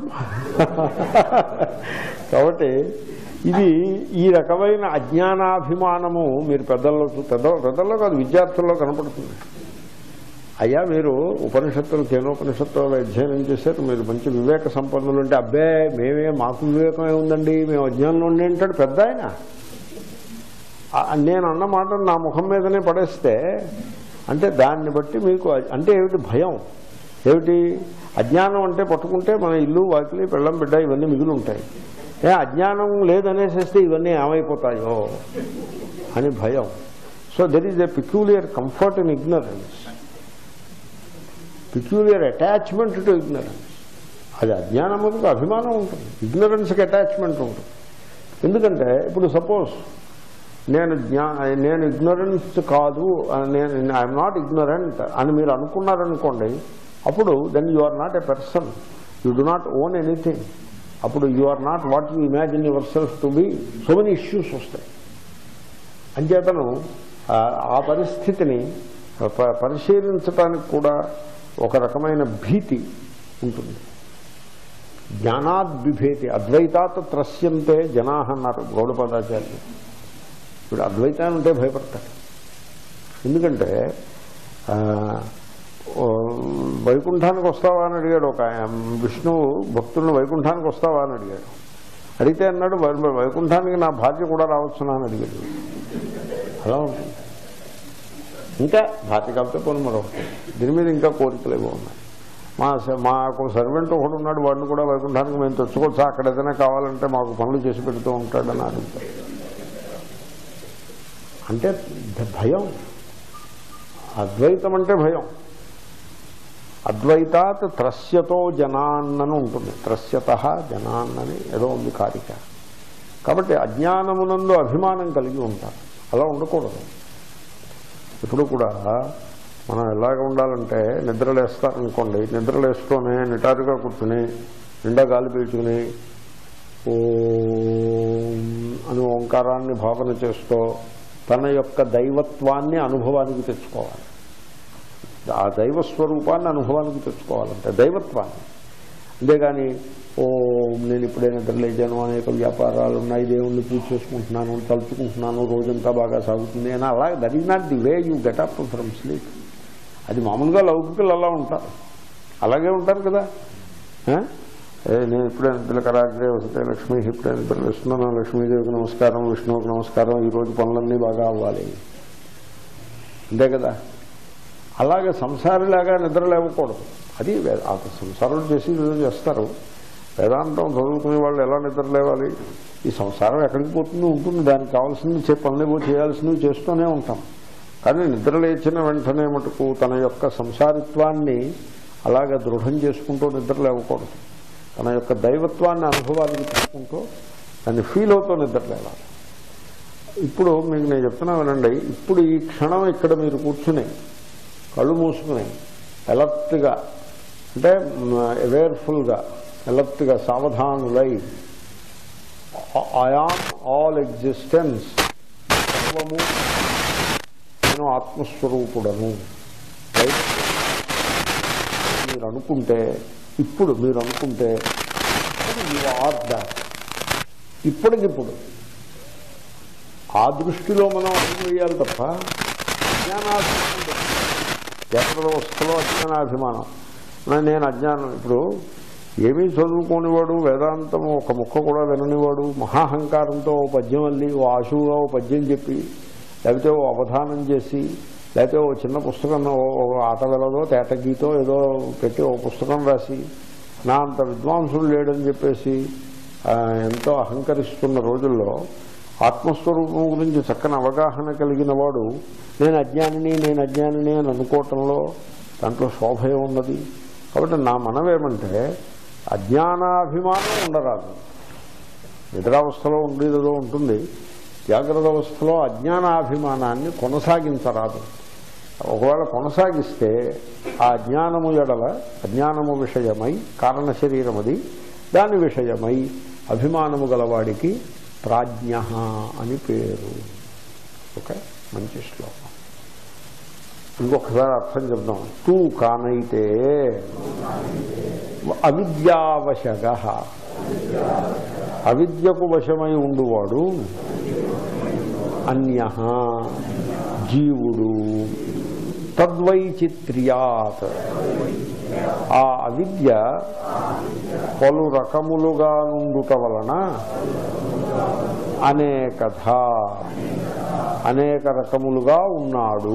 కాబట్టి ఇది ఈ రకమైన అజ్ఞానాభిమానము మీరు పెద్దల్లో చూ- పెద్ద పెద్దల్లో కాదు విద్యార్థుల్లో కనపడుతుంది అయ్యా మీరు ఉపనిషత్తులు కేనోపనిషత్తులు అధ్యయనం చేశారు మీరు మంచి వివేక సంపన్నులు అంటే అబ్బే మేమే మాకు వివేకమే ఉందండి మేము అజ్ఞానంలో ఉండి అంటాడు పెద్ద ఆయన ఆ- నేను అన్న మాట నా ముఖం మీదనే పడేస్తే అంటే దాన్ని బట్టి మీకు అ- అంటే ఏమిటి భయం ఏమిటి అజ్ఞానం అంటే పట్టుకుంటే మన ఇల్లు వాకిలి పెళ్ళం బిడ్డ ఇవన్నీ మిగిలి ఉంటాయి ఏ అజ్ఞానం లేదనేసేస్తే ఇవన్నీ ఏమైపోతాయో అని భయం so there is a peculiar comfort in ignorance peculiar attachment to ignorance అది అజ్ఞానములకు అభిమానం ఉంటుంది ఇగ్నరెన్స్కి అటాచ్మెంట్ ఉంటుంది ఎందుకంటే ఇప్పుడు సపోజ్ నేను జ్ఞా నేను ఇగ్నరెన్స్ కాదు అని నేను ఐఎమ్ నాట్ ఇగ్నరెంట్ అని మీరు అనుకున్నారనుకోండి అప్పుడు then you are not a person you do not own anything అప్పుడు you are not what you imagine yourself to be so many issues వస్తాయి అంచేతను ఆ- ఆ పరిస్థితిని ప- పరిశీలించడానికి కూడా ఒక రకమైన భీతి ఉంటుంది జ్ఞానాద్విభేతి అద్వైతాత్ త్రస్యంతే జనా అన్నారు గౌడపదాచార్యులు ఇప్పుడు అద్వైతాన్ని ఉంటే భయపడతాడు ఎందుకంటే ఆ, ఓ, వైకుంఠానికి వస్తావా అని అడిగాడు ఒక ఆయన విష్ణువు భక్తులను వైకుంఠానికి వస్తావా అని అడిగాడు అడిగితే అన్నాడు "వై- వైకుంఠానికి నా భార్య కూడా రావచ్చునా అని అడిగాడు అలా ఉంటుంది ఇంకా భార్య కాకపోతే పోను మరొకటి దీని మీద ఇంకా కోరికలు ఏవో ఉన్నాయి మా స- మాకు సర్వెంట్ ఒకడు ఉన్నాడు వాడిని కూడా వైకుంఠానికి మేము తెచ్చుకోవచ్చా అక్కడ ఏదైనా కావాలంటే మాకు పనులు చేసి పెడుతూ ఉంటాడని అడుగుతాడు అంటే ద- భయం అద్వైతం అంటే భయం అద్వైతాత్ త్రస్యతో జనాన్నని ఉంటుంది త్రస్యత జనాన్నని ఏదో ఉంది కారిక కాబట్టి అజ్ఞానమునందు అభిమానం కలిగి ఉంటారు అలా ఉండకూడదు ఇప్పుడు కూడా మనం ఎలాగ ఉండాలంటే నిద్రలేస్తారనుకోండి నిద్రలేస్తూనే నిటారుగా కూర్చుని నిండా గాలి పీల్చుకుని ఓం అని ఓంకారాన్ని భావన చేస్తూ తన యొక్క దైవత్వాన్ని అనుభవానికి తెచ్చుకోవాలి ఆ దైవ స్వరూపాన్ని అనుభవానికి తెచ్చుకోవాలంటే దైవత్వాన్ని అంతేగాని ఓ నేను ఇప్పుడే నిద్రలేచాను అనేక వ్యాపారాలు ఉన్నాయి దేవుణ్ణి పూజ చేసుకుంటున్నాను తలుచుకుంటున్నాను రోజంతా బాగా సాగుతుంది అని అలా that is not the way you get up from sleep అది మామూలుగా లౌకికులు అలా ఉంటారు అలాగే ఉంటారు కదా ఆ? ఏ, నేను ఇప్పుడే తిలకరాగ్రే వసతే లక్ష్మి ఇప్పుడే నిద్ర విష్ణు లక్ష్మీదేవికి నమస్కారం విష్ణువుకి నమస్కారం ఈరోజు పనులన్నీ బాగా అవ్వాలి అంతే కదా అలాగే సంసారిలాగా నిద్ర లేవకూడదు అది వే- ఆ సంసారం చేసి ఏదో చేస్తారు వేదాంతం చదువుకునే వాళ్ళు ఎలా నిద్ర లేవాలి ఈ సంసారం ఎక్కడికి పోతుంది ఉంటుంది దానికి కావాల్సింది చే పనులు చేయాల్సినవి చేస్తూనే ఉంటాం కానీ నిద్ర లేచిన వెంటనే మటుకు తన యొక్క సంసారిత్వాన్ని అలాగ దృఢం చేసుకుంటూ నిద్ర లేవకూడదు తన యొక్క దైవత్వాన్ని అనుభవానికి తీసుకుంటూ దాన్ని ఫీల్ అవుతూ నిద్ర లేవాలి ఇప్పుడు మీకు నేను చెప్తున్నా వినండి ఇప్పుడు ఈ క్షణం ఇక్కడ మీరు కూర్చుని కళ్ళు మూసుకుని ఎలర్ట్గా అంటే అవేర్ఫుల్గా ఎలర్ట్గా సావధానులై ఐఆమ్ ఆల్ ఎగ్జిస్టెన్స్ సర్వము నేను ఆత్మస్వరూపుడను మీరు అనుకుంటే ఇప్పుడు మీరు అనుకుంటే యు ఆర్ దాట్ ఇప్పటికిప్పుడు ఆ దృష్టిలో మనం అడుగు వేయాలి తప్ప అజ్ఞానాభిమానం జాగ్రత్త వ్యవస్థలో అజ్ఞానాభిమానం నా- నేను అజ్ఞానం ఇప్పుడు ఏమీ చదువుకోనివాడు వేదాంతం ఒక ముక్క కూడా విననివాడు మహాహంకారంతో ఓ పద్యం అల్లి ఓ ఆశువుగా ఓ పద్యం చెప్పి లేకపోతే ఓ అవధానం చేసి లేకపోతే ఓ చిన్న పుస్తకం ఓ ఓ ఆట వెలదో తేట గీతో ఏదో పెట్టి ఓ పుస్తకం రాసి నా అంత విద్వాంసుడు లేడని చెప్పేసి ఆ, ఎంతో అహంకరిస్తున్న రోజుల్లో ఆత్మస్వరూపం గురించి చక్కని అవగాహన కలిగిన వాడు నేను అజ్ఞానిని నేను అజ్ఞానిని అని అనుకోవటంలో దాంట్లో శోభే ఉన్నది కాబట్టి నా మనవేమంటే అజ్ఞానాభిమానం ఉండరాదు నిద్రావస్థలో ఉండేదో ఉంటుంది జాగ్రత్త అవస్థలో అజ్ఞానాభిమానాన్ని కొనసాగించరాదు ఒకవేళ కొనసాగిస్తే ఆ అజ్ఞానము ఎడల అజ్ఞానము విషయమై కారణ శరీరం అది దాని విషయమై అభిమానము గలవాడికి ప్రాజ్ఞ అని పేరు ఓకే మంచి శ్లోకం ఇంకొకసారి అర్థం చెప్దాం తూ కానైతే అవిద్యావశగ అవిద్యకు వశమై ఉండువాడు అన్య జీవుడు తద్వైచిత్ర్యాత్ ఆ అవిద్య పలు రకములుగా నుండుట వలన అనేకథ అనేక రకములుగా ఉన్నాడు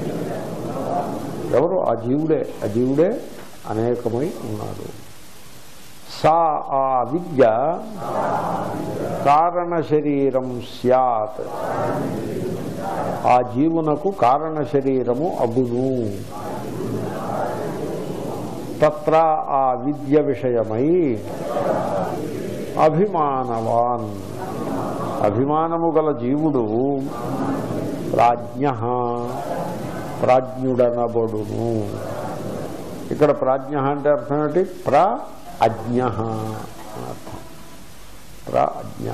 ఎవరు ఆ జీవుడే ఆ జీవుడే అనేకమై ఉన్నాడు సా ఆ విద్య కారణ శరీరం సత్ ఆ జీవునకు కారణ శరీరము అగును తత్ర ఆ విద్య విషయమై అభిమానవాన్ అభిమానము గల జీవుడు ప్రాజ్ఞ ప్రాజ్ఞుడనబడును ఇక్కడ ప్రాజ్ఞ అంటే అర్థం ఏంటి ప్ర అజ్ఞ అని అర్థం ప్ర అజ్ఞ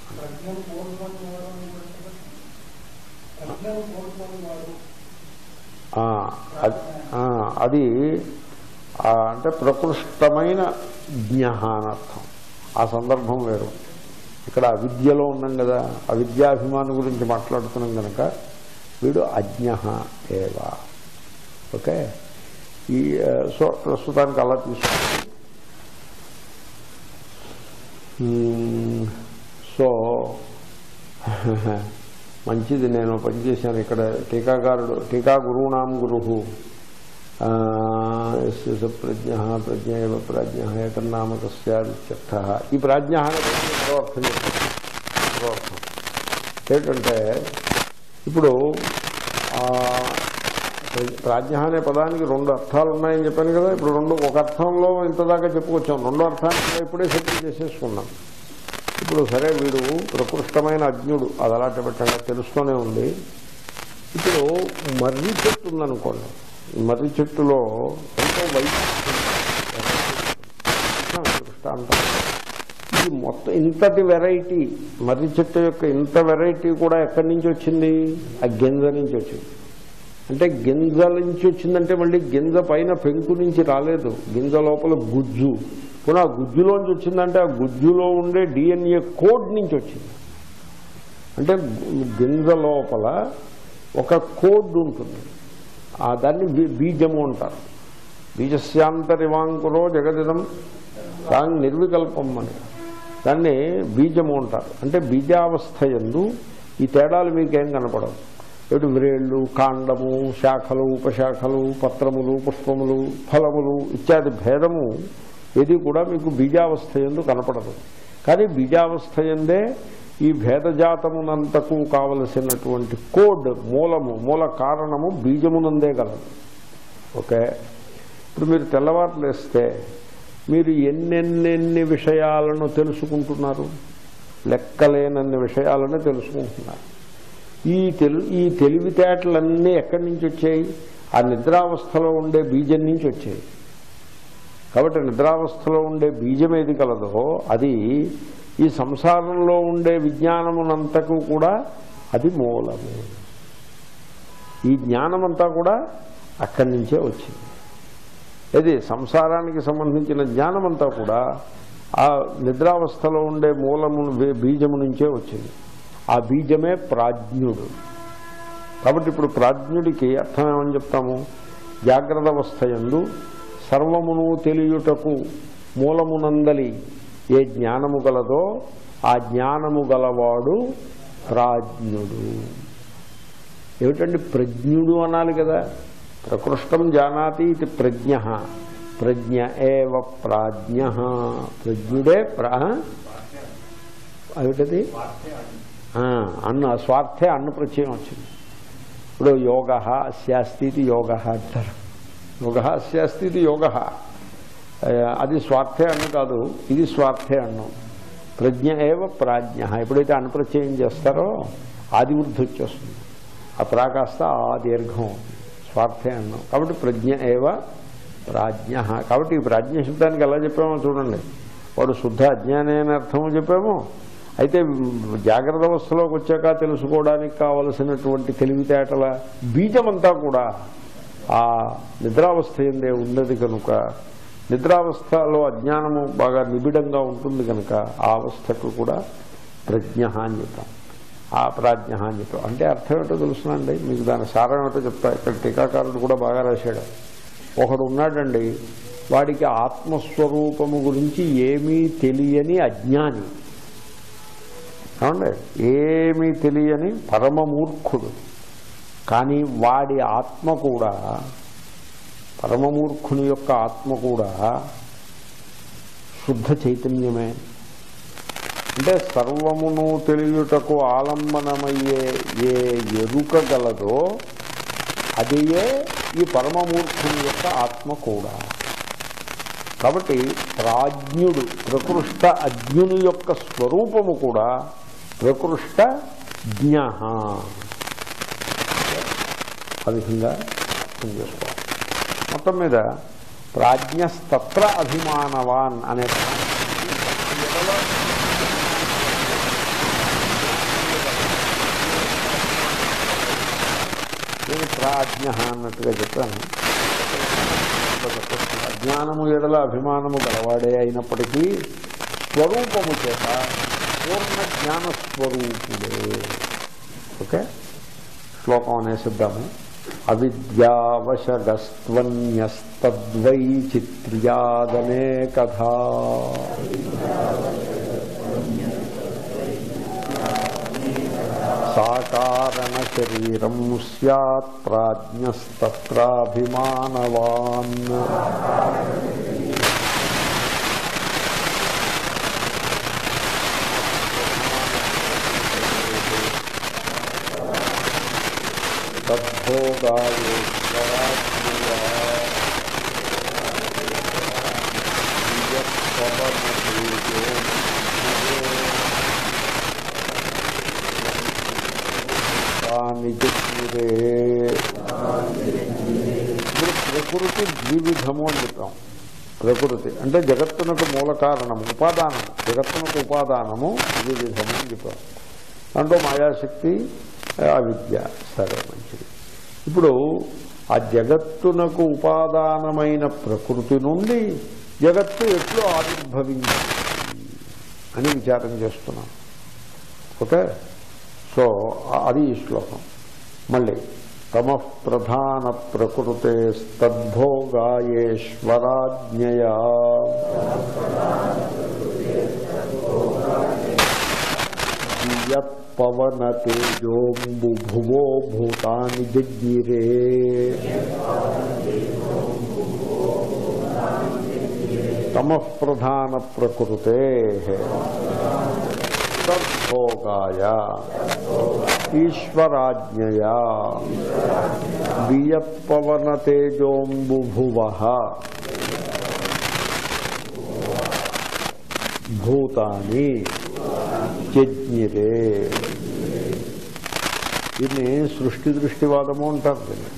ఆ, అది ఆ, అది ఆ, అంటే ప్రకృష్టమైన జ్ఞ అని అర్థం ఆ సందర్భం వేరు ఇక్కడ అవిద్యలో ఉన్నాం కదా అవిద్యాభిమానం గురించి మాట్లాడుతున్నాం కనుక వీడు అజ్ఞ ఏవా ఓకే ఈ ఆ, సో ప్రస్తుతానికి అలా తీసుకుంటాం మ్మ్. సో మంచిది నేను పనిచేశాను ఇక్కడ టీకాకారుడు టీకా గురువునాం గురు ప్రజ్ఞ ప్రజ్ఞ ఏవ ప్రాజ్ఞ ఏతన్నామకస్యాదిత్యర్థ ఈ ప్రాజ్ఞ అనేది మరో అర్థం చెప్తాను మరో అర్థం ఏంటంటే ఇప్పుడు ఆ, ప్రాజ్ఞ అనే పదానికి రెండు అర్థాలు ఉన్నాయని చెప్పాను కదా ఇప్పుడు రెండు ఒక అర్థంలో ఇంతదాకా చెప్పుకొచ్చాం రెండో అర్థాన్ని కూడా ఇప్పుడే సెటిల్ చేసేసుకున్నాం ఇప్పుడు సరే వీడు ప్రకృష్టమైన అజ్ఞుడు అది అలాంటి పెట్టంగా తెలుస్తూనే ఉంది ఇప్పుడు మర్రి చెట్టు ఉందనుకోండి ఈ మర్రి చెట్టులో ఎంతో వైద్యం దృష్టాంతం ఇది మొత్తం ఇంతటి వెరైటీ మర్రి చెట్టు యొక్క ఇంత వెరైటీ కూడా ఎక్కడి నుంచి వచ్చింది ఆ గింజ నుంచి వచ్చింది అంటే గింజ నుంచి వచ్చిందంటే మళ్ళీ గింజ పైన పెంకు నుంచి రాలేదు గింజ లోపల గుజ్జు పునః ఆ గుజ్జులోంచి వచ్చిందంటే ఆ గుజ్జులో ఉండే డిఎన్ఏ కోడ్ నుంచి వచ్చింది అంటే గు- గింజ లోపల ఒక కోడ్ ఉంటుంది ఆ దాన్ని బీ- బీజము అంటారు బీజస్యాంతరివాంకురో జగదిదం దాన్ని నిర్వికల్పం అని దాన్ని బీజము అంటారు అంటే బీజావస్థ ఎందు ఈ తేడాలు మీకేం కనపడవు ఎటు వ్రేళ్ళు కాండము శాఖలు ఉపశాఖలు పత్రములు పుష్పములు ఫలములు ఇత్యాది భేదము ఏది కూడా మీకు బీజావస్థ ఎందు కనపడదు కానీ బీజావస్థ ఎందే ఈ భేదజాతమునంతకు కావలసినటువంటి కోడ్ మూలము మూల కారణము బీజమునందే గలదు ఓకే ఇప్పుడు మీరు తెల్లవారులు వేస్తే మీరు ఎన్నెన్నెన్ని విషయాలను తెలుసుకుంటున్నారు లెక్కలేనన్ని విషయాలను తెలుసుకుంటున్నారు ఈ తెలు ఈ తెలివితేటలన్నీ ఎక్కడి నుంచి వచ్చాయి ఆ నిద్రావస్థలో ఉండే బీజం నుంచి వచ్చాయి కాబట్టి నిద్రావస్థలో ఉండే బీజం ఏది కలదో అది ఈ సంసారంలో ఉండే విజ్ఞానమునంతకు కూడా అది మూలము ఈ జ్ఞానమంతా కూడా అక్కడి నుంచే వచ్చింది ఇది సంసారానికి సంబంధించిన జ్ఞానమంతా కూడా ఆ నిద్రావస్థలో ఉండే మూలము బీజము నుంచే వచ్చింది ఆ బీజమే ప్రాజ్ఞుడు కాబట్టి ఇప్పుడు ప్రాజ్ఞుడికి అర్థం ఏమని చెప్తాము జాగ్రత్త అవస్థ ఎందు సర్వమును తెలియుటకు మూలమునందలి ఏ జ్ఞానము గలదో ఆ జ్ఞానము గలవాడు ప్రాజ్ఞుడు ఏమిటండి ప్రజ్ఞుడు అనాలి కదా ప్రకృష్టం జానాతి ఇది ప్రజ్ఞ ప్రజ్ఞ ఏవ ప్రాజ్ఞ ప్రజ్ఞుడే ప్రా ఏమిటది ఆ, అన్న స్వార్థే అన్న ప్రత్యయం వచ్చింది ఇప్పుడు యోగ అస్యాస్తి ఇది యోగ అంటారు యోగ అస్యాస్తి ఇది యోగ అది స్వార్థే అన్ను కాదు ఇది స్వార్థే అన్నం ప్రజ్ఞ ఏవ ప్రాజ్ఞ ఎప్పుడైతే అన్నప్రత్యయం చేస్తారో ఆది వృద్ధి వచ్చేస్తుంది ఆ ప్రాకాస్త ఆ దీర్ఘం అవుతుంది. స్వార్థే అన్నం కాబట్టి ప్రజ్ఞ ఏవ ప్రాజ్ఞ కాబట్టి ఈ ప్రాజ్ఞ శబ్దానికి ఎలా చెప్పామో చూడండి వాడు శుద్ధ అజ్ఞానే అని అర్థము చెప్పాము అయితే జాగ్రత్త అవస్థలోకి వచ్చాక తెలుసుకోవడానికి కావలసినటువంటి తెలివితేటల బీజమంతా కూడా ఆ నిద్రావస్థ ఎందే ఉన్నది కనుక నిద్రావస్థలో అజ్ఞానము బాగా నిబిడంగా ఉంటుంది కనుక ఆ అవస్థకు కూడా ప్రజ్ఞ అని చెప్తాం ఆ ప్రాజ్ఞ అని చెప్పాం అంటే అర్థం ఏంటో తెలుసునండి మీకు దాని సారం ఏమిటో చెప్తా ఇక్కడ టీకాకారుడు కూడా బాగా రాశాడు ఒకడు ఉన్నాడండి వాడికి ఆత్మస్వరూపము గురించి ఏమీ తెలియని అజ్ఞాని ఏమండి ఏమీ తెలియని పరమమూర్ఖుడు కానీ వాడి ఆత్మ కూడా పరమమూర్ఖుని యొక్క ఆత్మ కూడా శుద్ధ చైతన్యమే అంటే సర్వమును తెలియుటకు ఆలంబనమయ్యే ఏ ఎరుక గలదో అదియే ఈ పరమమూర్ఖుని యొక్క ఆత్మ కూడా కాబట్టి ప్రాజ్ఞుడు ప్రకృష్ట అజ్ఞుని యొక్క స్వరూపము కూడా ప్రకృష్ట జ్ఞ ఆ విధంగా అర్థం చేసుకోవాలి మొత్తం మీద ప్రాజ్ఞస్తత్ర అభిమానవాన్ అనే నేను ప్రాజ్ఞ అన్నట్టుగా చెప్పాను అజ్ఞానము ఎడల అభిమానము గలవాడే అయినప్పటికీ స్వరూపము చేత పూర్ణ జ్ఞాన స్వరూపుడే ఓకే శ్లోకం అనేసిద్దాము అవిద్యావశగస్త్వన్యస్తద్వై చిత్ర్యాదనే కథా సాకారణ శరీరం సత్ ప్రాజ్ఞస్తత్రాభిమానవాన్ నిజే ఇప్పుడు ప్రకృతి ద్వివిధము అని చెప్పాం ప్రకృతి అంటే జగత్తునకు మూల కారణము ఉపాదానము జగత్తునకు ఉపాదానము ద్వివిధము అని చెప్పాం దాంట్లో మాయాశక్తి అవిద్య సరే మంచిది ఇప్పుడు ఆ జగత్తునకు ఉపాదానమైన ప్రకృతి నుండి జగత్తు ఎట్లు ఆవిర్భవించింది అని విచారం చేస్తున్నాం ఓకే సో ఆ- అది ఈ శ్లోకం మళ్ళీ తమ ప్రధాన ప్రకృతే తద్భోగాయేశ్వరాజ్ఞయా పవన తేజోంబు భువో భూతాని జగ్గిరే తమ ప్రధాన ప్రకృతే తద్భోగాయ ఈశ్వరాజ్ఞయా బియత్పవన తేజోంబుభువ భూతాని జజ్ఞిరే దీన్ని సృష్టి దృష్టివాదము అంటారు దీన్ని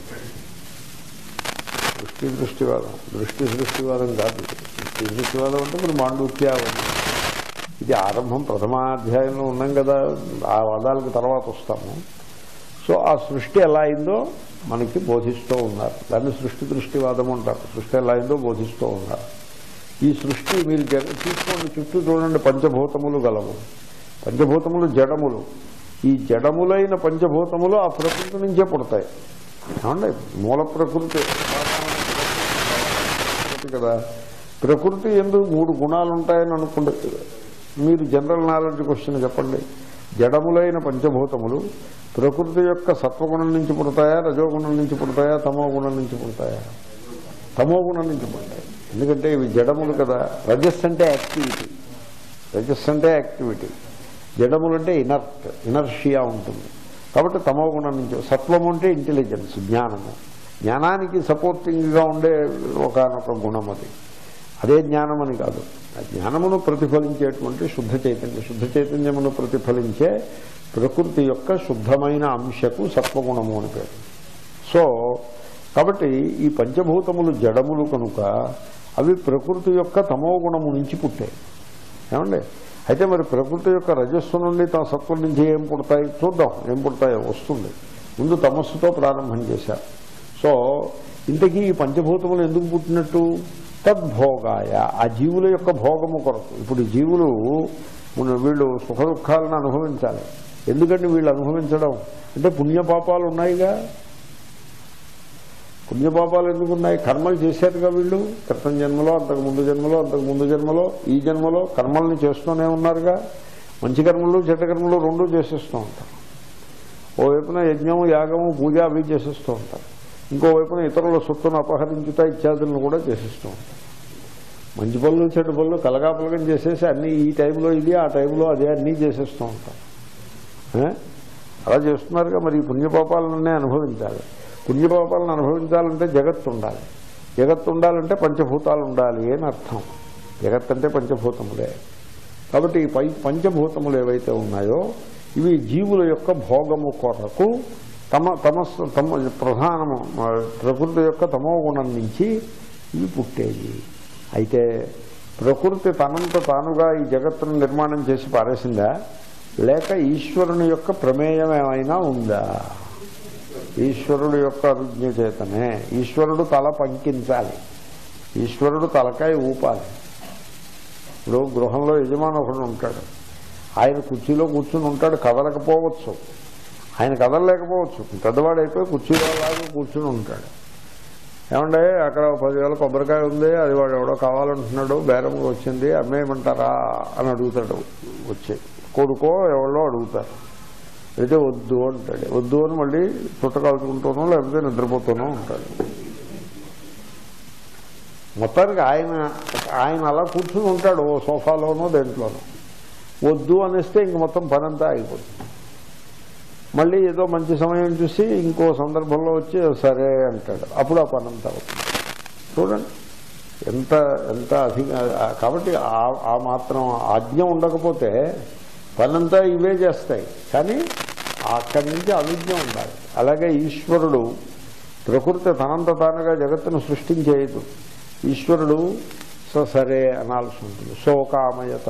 దృష్టి దృష్టివాదం దృష్టి సృష్టివాదం కాదు దృష్టి దృష్టివాదం అంటే మరి మాండూక్యావాదం ఇది ఆరంభం ప్రథమాధ్యాయంలో ఉన్నాం కదా ఆ వాదాలకు తర్వాత వస్తాము సో ఆ సృష్టి ఎలా అయిందో మనకి బోధిస్తూ ఉన్నారు దాన్ని సృష్టి దృష్టివాదం అంటారు సృష్టి ఎలా అయిందో బోధిస్తూ ఉన్నారు ఈ సృష్టి మీరు జగ తీసుకోండి చుట్టూ చూడండి పంచభూతములు గలవు పంచభూతములు జడములు ఈ జడములైన పంచభూతములు ఆ ప్రకృతి నుంచే పుడతాయి ఏమండి మూల ప్రకృతి ప్రకృతి కదా ప్రకృతి ఎందుకు మూడు గుణాలు ఉంటాయని అనుకుంటే మీరు జనరల్ నాలెడ్జ్ క్వశ్చన్ చెప్పండి జడములైన పంచభూతములు ప్రకృతి యొక్క సత్వగుణం నుంచి పుడతాయా రజోగుణం నుంచి పుడతాయా తమో గుణం నుంచి పుడతాయా తమో గుణం నుంచి పుడతాయి ఎందుకంటే ఇవి జడములు కదా రజస్ అంటే యాక్టివిటీ రజస్ అంటే యాక్టివిటీ జడములు అంటే ఇనర్ట్ ఇనర్షియా ఉంటుంది కాబట్టి తమో గుణం నుంచి సత్వము అంటే ఇంటెలిజెన్స్ జ్ఞానము జ్ఞానానికి సపోర్టింగ్గా ఉండే ఒకనొక గుణం అది అదే జ్ఞానం అని కాదు ఆ జ్ఞానమును ప్రతిఫలించేటువంటి శుద్ధ చైతన్యం శుద్ధ చైతన్యమును ప్రతిఫలించే ప్రకృతి యొక్క శుద్ధమైన అంశకు సత్వగుణము అని పేరు సో కాబట్టి ఈ పంచభూతములు జడములు కనుక అవి ప్రకృతి యొక్క తమో గుణము నుంచి పుట్టాయి ఏమండి అయితే మరి ప్రకృతి యొక్క రజస్సు నుండి తమ సత్వం నుంచి ఏం పుడతాయి చూద్దాం ఏం పుడతాయో వస్తుంది ముందు తమస్సుతో ప్రారంభం చేశారు సో ఇంతకీ ఈ పంచభూతములు ఎందుకు పుట్టినట్టు తద్భోగాయ ఆ జీవుల యొక్క భోగము కొరకు ఇప్పుడు ఈ జీవులు మన వీళ్ళు సుఖ దుఃఖాలను అనుభవించాలి ఎందుకంటే వీళ్ళు అనుభవించడం అంటే పుణ్యపాపాలు ఉన్నాయిగా పుణ్యపాపాలు ఎందుకు ఉన్నాయి కర్మలు చేశారుగా వీళ్ళు క్రితం జన్మలో అంతకు ముందు జన్మలో అంతకు ముందు జన్మలో ఈ జన్మలో కర్మల్ని చేస్తూనే ఉన్నారుగా మంచి కర్మలు చెడ్డ కర్మలు రెండూ చేసేస్తూ ఉంటారు ఓవైపున యజ్ఞము యాగము పూజ అవి చేసేస్తూ ఉంటారు ఇంకోవైపున ఇతరుల సొత్తును అపహరించుట ఇత్యాదులను కూడా చేసేస్తూ ఉంటారు మంచి పనులు చెడ్డ పనులు కలగాపలగం చేసేసి అన్నీ ఈ టైంలో ఇది ఆ టైంలో అదే అన్నీ చేసేస్తూ ఉంటారు ఏ? అలా చేస్తున్నారుగా మరి ఈ పుణ్యపాపాలనే అనుభవించాలి పుణ్యపాపాలను అనుభవించాలంటే జగత్తు ఉండాలి జగత్తు ఉండాలంటే పంచభూతాలు ఉండాలి అని అర్థం జగత్ అంటే పంచభూతములే కాబట్టి ఈ పై పంచభూతములు ఏవైతే ఉన్నాయో ఇవి జీవుల యొక్క భోగము కొరకు తమ తమ తమ ప్రధానము ఆ, ప్రకృతి యొక్క తమో గుణం నుంచి ఇవి పుట్టేవి అయితే ప్రకృతి తనంత తానుగా ఈ జగత్తును నిర్మాణం చేసి పారేసిందా లేక ఈశ్వరుని యొక్క ప్రమేయం ఏమైనా ఉందా ఈశ్వరుడు యొక్క అనుజ్ఞ చేతనే ఈశ్వరుడు తల పంకించాలి ఈశ్వరుడు తలకాయ ఊపాలి ఇప్పుడు గృహంలో యజమాని ఒకడు ఉంటాడు ఆయన కుర్చీలో కూర్చుని ఉంటాడు కదలకపోవచ్చు ఆయన కదలలేకపోవచ్చు పెద్దవాడు అయిపోయి కుర్చీలో లాగా కూర్చుని ఉంటాడు ఏమంటే అక్కడ ఒక పదివేల కొబ్బరికాయ ఉంది అది వాడు ఎవడో కావాలంటున్నాడు బేరం వచ్చింది అమ్మేయమంటారా అని అడుగుతాడు వచ్చి కొడుకో ఎవరో అడుగుతారు అయితే వద్దు అంటాడు వద్దు అని మళ్ళీ చుట్ట కాల్చుకుంటూనో లేకపోతే నిద్రపోతూనో ఉంటాడు మొత్తానికి ఆయన ఆయన అలా కూర్చుని ఉంటాడు ఓ సోఫాలోనో దేంట్లోనో వద్దు అనేస్తే ఇంక మొత్తం పనంతా అయిపోతుంది మళ్ళీ ఏదో మంచి సమయం చూసి ఇంకో సందర్భంలో వచ్చి సరే అంటాడు అప్పుడు ఆ పనంతా అవుతుంది చూడండి ఎంత ఎంత అధిక కాబట్టి ఆ- ఆ మాత్రం ఆజ్ఞ ఉండకపోతే పనంతా ఇవే చేస్తాయి కానీ అక్కడి నుంచి అవిజ్ఞ ఉండాలి అలాగే ఈశ్వరుడు ప్రకృతి తనంత తానుగా జగత్తును సృష్టించేయదు ఈశ్వరుడు స సరే అనాల్సి ఉంటుంది శోకామయత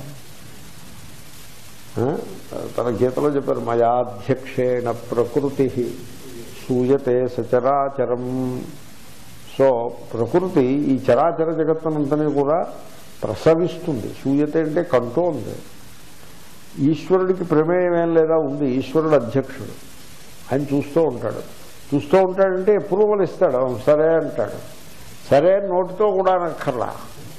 ఆ? తన గీతలో చెప్పారు మయాధ్యక్షేణ ప్రకృతి సూయతే సచరాచరం సో ప్రకృతి ఈ చరాచర జగత్తునంతని కూడా ప్రసవిస్తుంది సూయతే అంటే కంటోంది ఈశ్వరుడికి ప్రమేయం ఏం లేదా ఉంది ఈశ్వరుడు అధ్యక్షుడు ఆయన చూస్తూ ఉంటాడు చూస్తూ ఉంటాడంటే అప్రూవల్ ఇస్తాడు అవును సరే అంటాడు సరే అని నోటితో కూడా అనక్కర్లా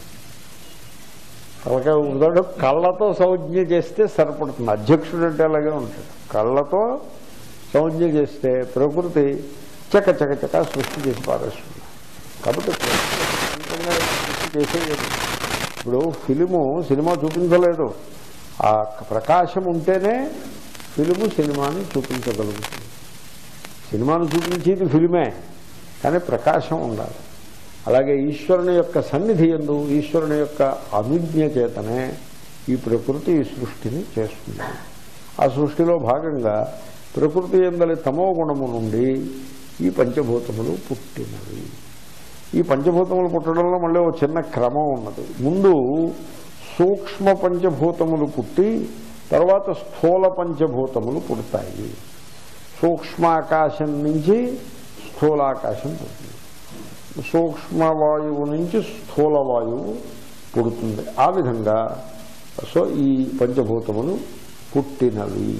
అలాగే ఉదాహరణ కళ్ళతో సంజ్ఞ చేస్తే సరిపడుతుంది అధ్యక్షుడు అంటే అలాగే ఉంటాడు కళ్ళతో సంజ్ఞ చేస్తే ప్రకృతి చక చక చక సృష్టి చేసి పారేస్తుంది కాబట్టి ప్రకృతి స్వతంత్రంగా సృష్టి చేసేది ఇప్పుడు ఫిలిము సినిమా చూపించలేదు ఆ ప్రకాశం ఉంటేనే ఫిలిము సినిమాని చూపించగలుగుతుంది సినిమాను చూపించేది ఫిలిమే కానీ ప్రకాశం ఉండాలి అలాగే ఈశ్వరుని యొక్క సన్నిధి ఎందు ఈశ్వరుని యొక్క అనుజ్ఞ చేతనే ఈ ప్రకృతి ఈ సృష్టిని చేస్తుంది ఆ సృష్టిలో భాగంగా ప్రకృతి ఎందలి తమో గుణము నుండి ఈ పంచభూతములు పుట్టినవి ఈ పంచభూతములు పుట్టడంలో మళ్ళీ ఒక చిన్న క్రమం ఉన్నది ముందు సూక్ష్మ పంచభూతములు పుట్టి తర్వాత స్థూల పంచభూతములు పుడతాయి సూక్ష్మాకాశం నుంచి స్థూలాకాశం పుడుతుంది సూక్ష్మ వాయువు నుంచి స్థూల వాయువు పుడుతుంది ఆ విధంగా సో ఈ పంచభూతములు పుట్టినవి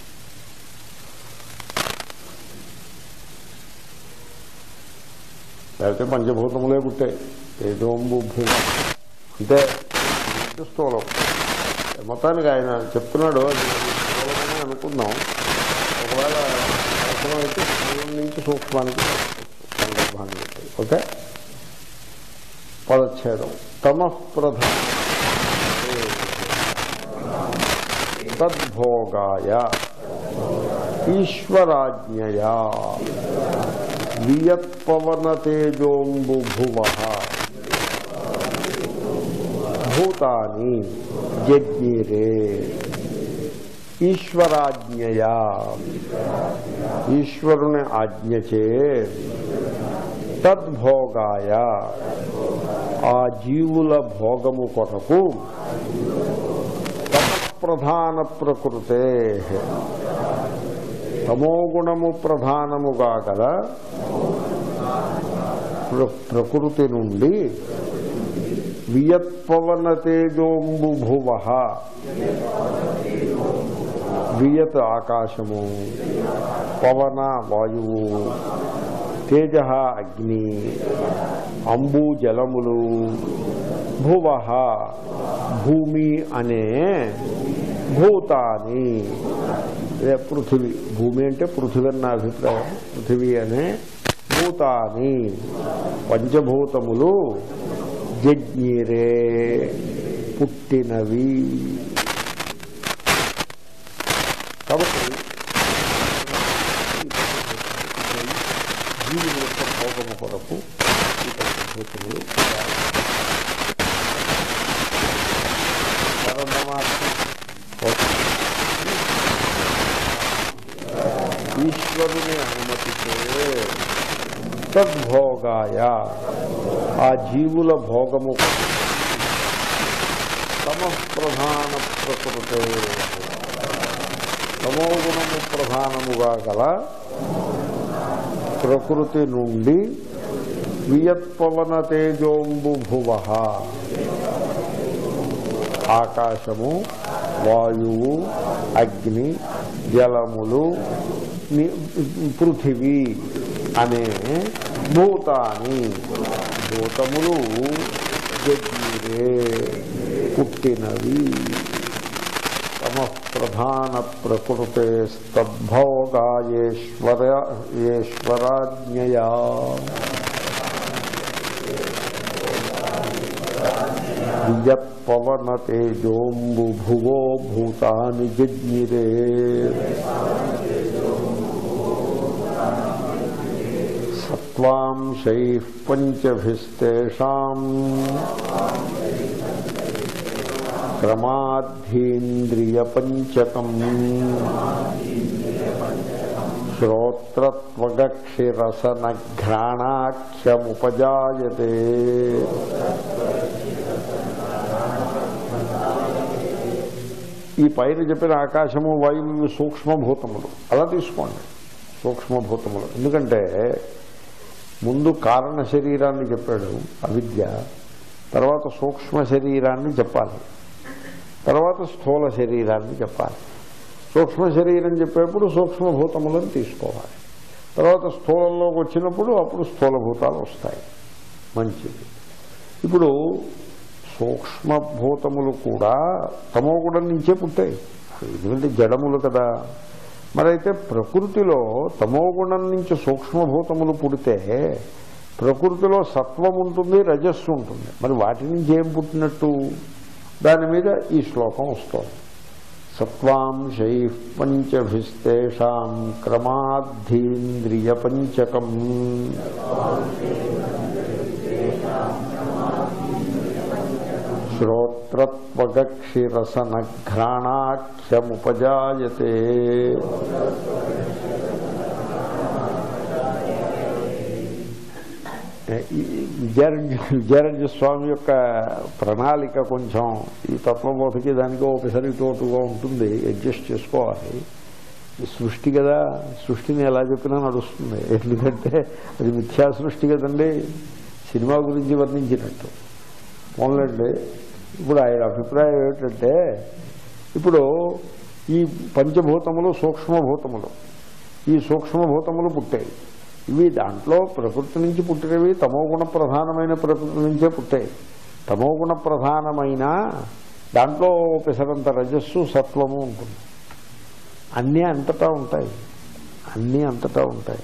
లేకపోతే పంచభూతములే పుట్టాయి తేజోంబు భూమ అంటే ఇది స్థూలం మొత్తానికి ఆయన చెప్తున్నాడు అది స్థూలమని అనుకుందాం ఒకవేళ అవసరమైతే స్థూలం నుంచి సూక్ష్మానికి సందర్భాన్ని బట్టి. ఓకే పదచ్ఛేదం తమ ప్రధాన తద్భోగాయ ఈశ్వరాజ్ఞయా వియత్పవనతేజోంబుభువ భూతాని జజ్ఞిరే ఈశ్వరాజ్ఞయా ఈశ్వరుని ఆజ్ఞచే తద్భోగాయ ఆ జీవుల భోగము కొరకు ప్రధాన ప్రకృతే తమోగుణము ప్రధానముగా గల ప్ర- ప్రకృతి నుండి వియత్పవన తేజోంబుభువ వియత్ ఆకాశము పవన వాయువు తేజ అగ్ని అంబు జలములు భువ భూమి అనే భూతాని అదే పృథివీ భూమి అంటే పృథివీ అన్న అభిప్రాయం పృథివీ అనే భూతాని పంచభూతములు జజ్ఞీరే పుట్టినవి కాబట్టి జీవుల యొక్క భోగము కొరకు ఈ పంచభూతములు పరమాత్మ ఈశ్వరుని అనుమతితే తద్భోగాయ ఆ జీవుల భోగము తమ ప్రధాన ప్రకృతే తమోగుణము ప్రధానముగా గల ప్రకృతి నుండి వియత్పవన తేజోంబుభువ ఆకాశము వాయువు అగ్ని జలములు ని- పృథివీ అనే భూతాని భూతములు జగ్గిరే పుట్టినవి తమ ప్రధాన ప్రకృతే స్తద్భోగాయేశ్వర ఈశ్వరాజ్ఞయా వియత్పవన తేజోంబుభువో భూతాని జజ్ఞిరే సత్వాంశై పంచభిస్తేషాం క్రమాద్ధీంద్రియ పంచకం శ్రోత్రత్వగక్షిరసన ఘ్రాణాఖ్యముపజాయతే ఈ పైన చెప్పిన ఆకాశము వాయువు ఇవి సూక్ష్మభూతములు అలా తీసుకోండి సూక్ష్మభూతములు ఎందుకంటే ముందు కారణ శరీరాన్ని చెప్పాడు అవిద్య తర్వాత సూక్ష్మ శరీరాన్ని చెప్పాలి తర్వాత స్థూల శరీరాన్ని చెప్పాలి సూక్ష్మ శరీరం చెప్పేప్పుడు సూక్ష్మభూతములను తీసుకోవాలి తర్వాత స్థూలంలోకి వచ్చినప్పుడు అప్పుడు స్థూలభూతాలు వస్తాయి మంచిది ఇప్పుడు సూక్ష్మభూతములు కూడా తమోగుణం నుంచే పుట్టాయి ఎందుకంటే జడములు కదా మరైతే ప్రకృతిలో తమోగుణం నుంచి సూక్ష్మభూతములు పుడితే ప్రకృతిలో సత్వం ఉంటుంది రజస్సు ఉంటుంది మరి వాటి నుంచి ఏం పుట్టినట్టు దాని మీద ఈ శ్లోకం వస్తుంది సత్వాంశై పంచభిస్తేషాం క్రమాద్ధీంద్రియ పంచకం శ్రోత్రత్వగక్షిరసనఘ్రాణాఖ్యముపజాయతే విద్యారణ్య విద్యారణ్య స్వామి యొక్క ప్రణాళిక కొంచెం ఈ తత్వబోధకి దానికి ఒకసారి తోటుగా ఉంటుంది అడ్జస్ట్ చేసుకోవాలి ఈ సృష్టి కదా సృష్టిని ఎలా చెప్పినా నడుస్తుంది ఎందుకంటే అది మిథ్యా సృష్టి కదండి సినిమా గురించి వర్ణించినట్టు పోన్లండి ఇప్పుడు ఆయన అభిప్రాయం ఏమిటంటే ఇప్పుడు ఈ పంచభూతములు సూక్ష్మభూతములు ఈ సూక్ష్మభూతములు పుట్టాయి ఇవి దాంట్లో ప్రకృతి నుంచి పుట్టినవి తమోగుణ ప్రధానమైన ప్రకృతి నుంచే పుట్టాయి తమోగుణ ప్రధానమైన దాంట్లో పిసరంత రజస్సు సత్వము ఉంటుంది అన్నీ అంతటా ఉంటాయి అన్నీ అంతటా ఉంటాయి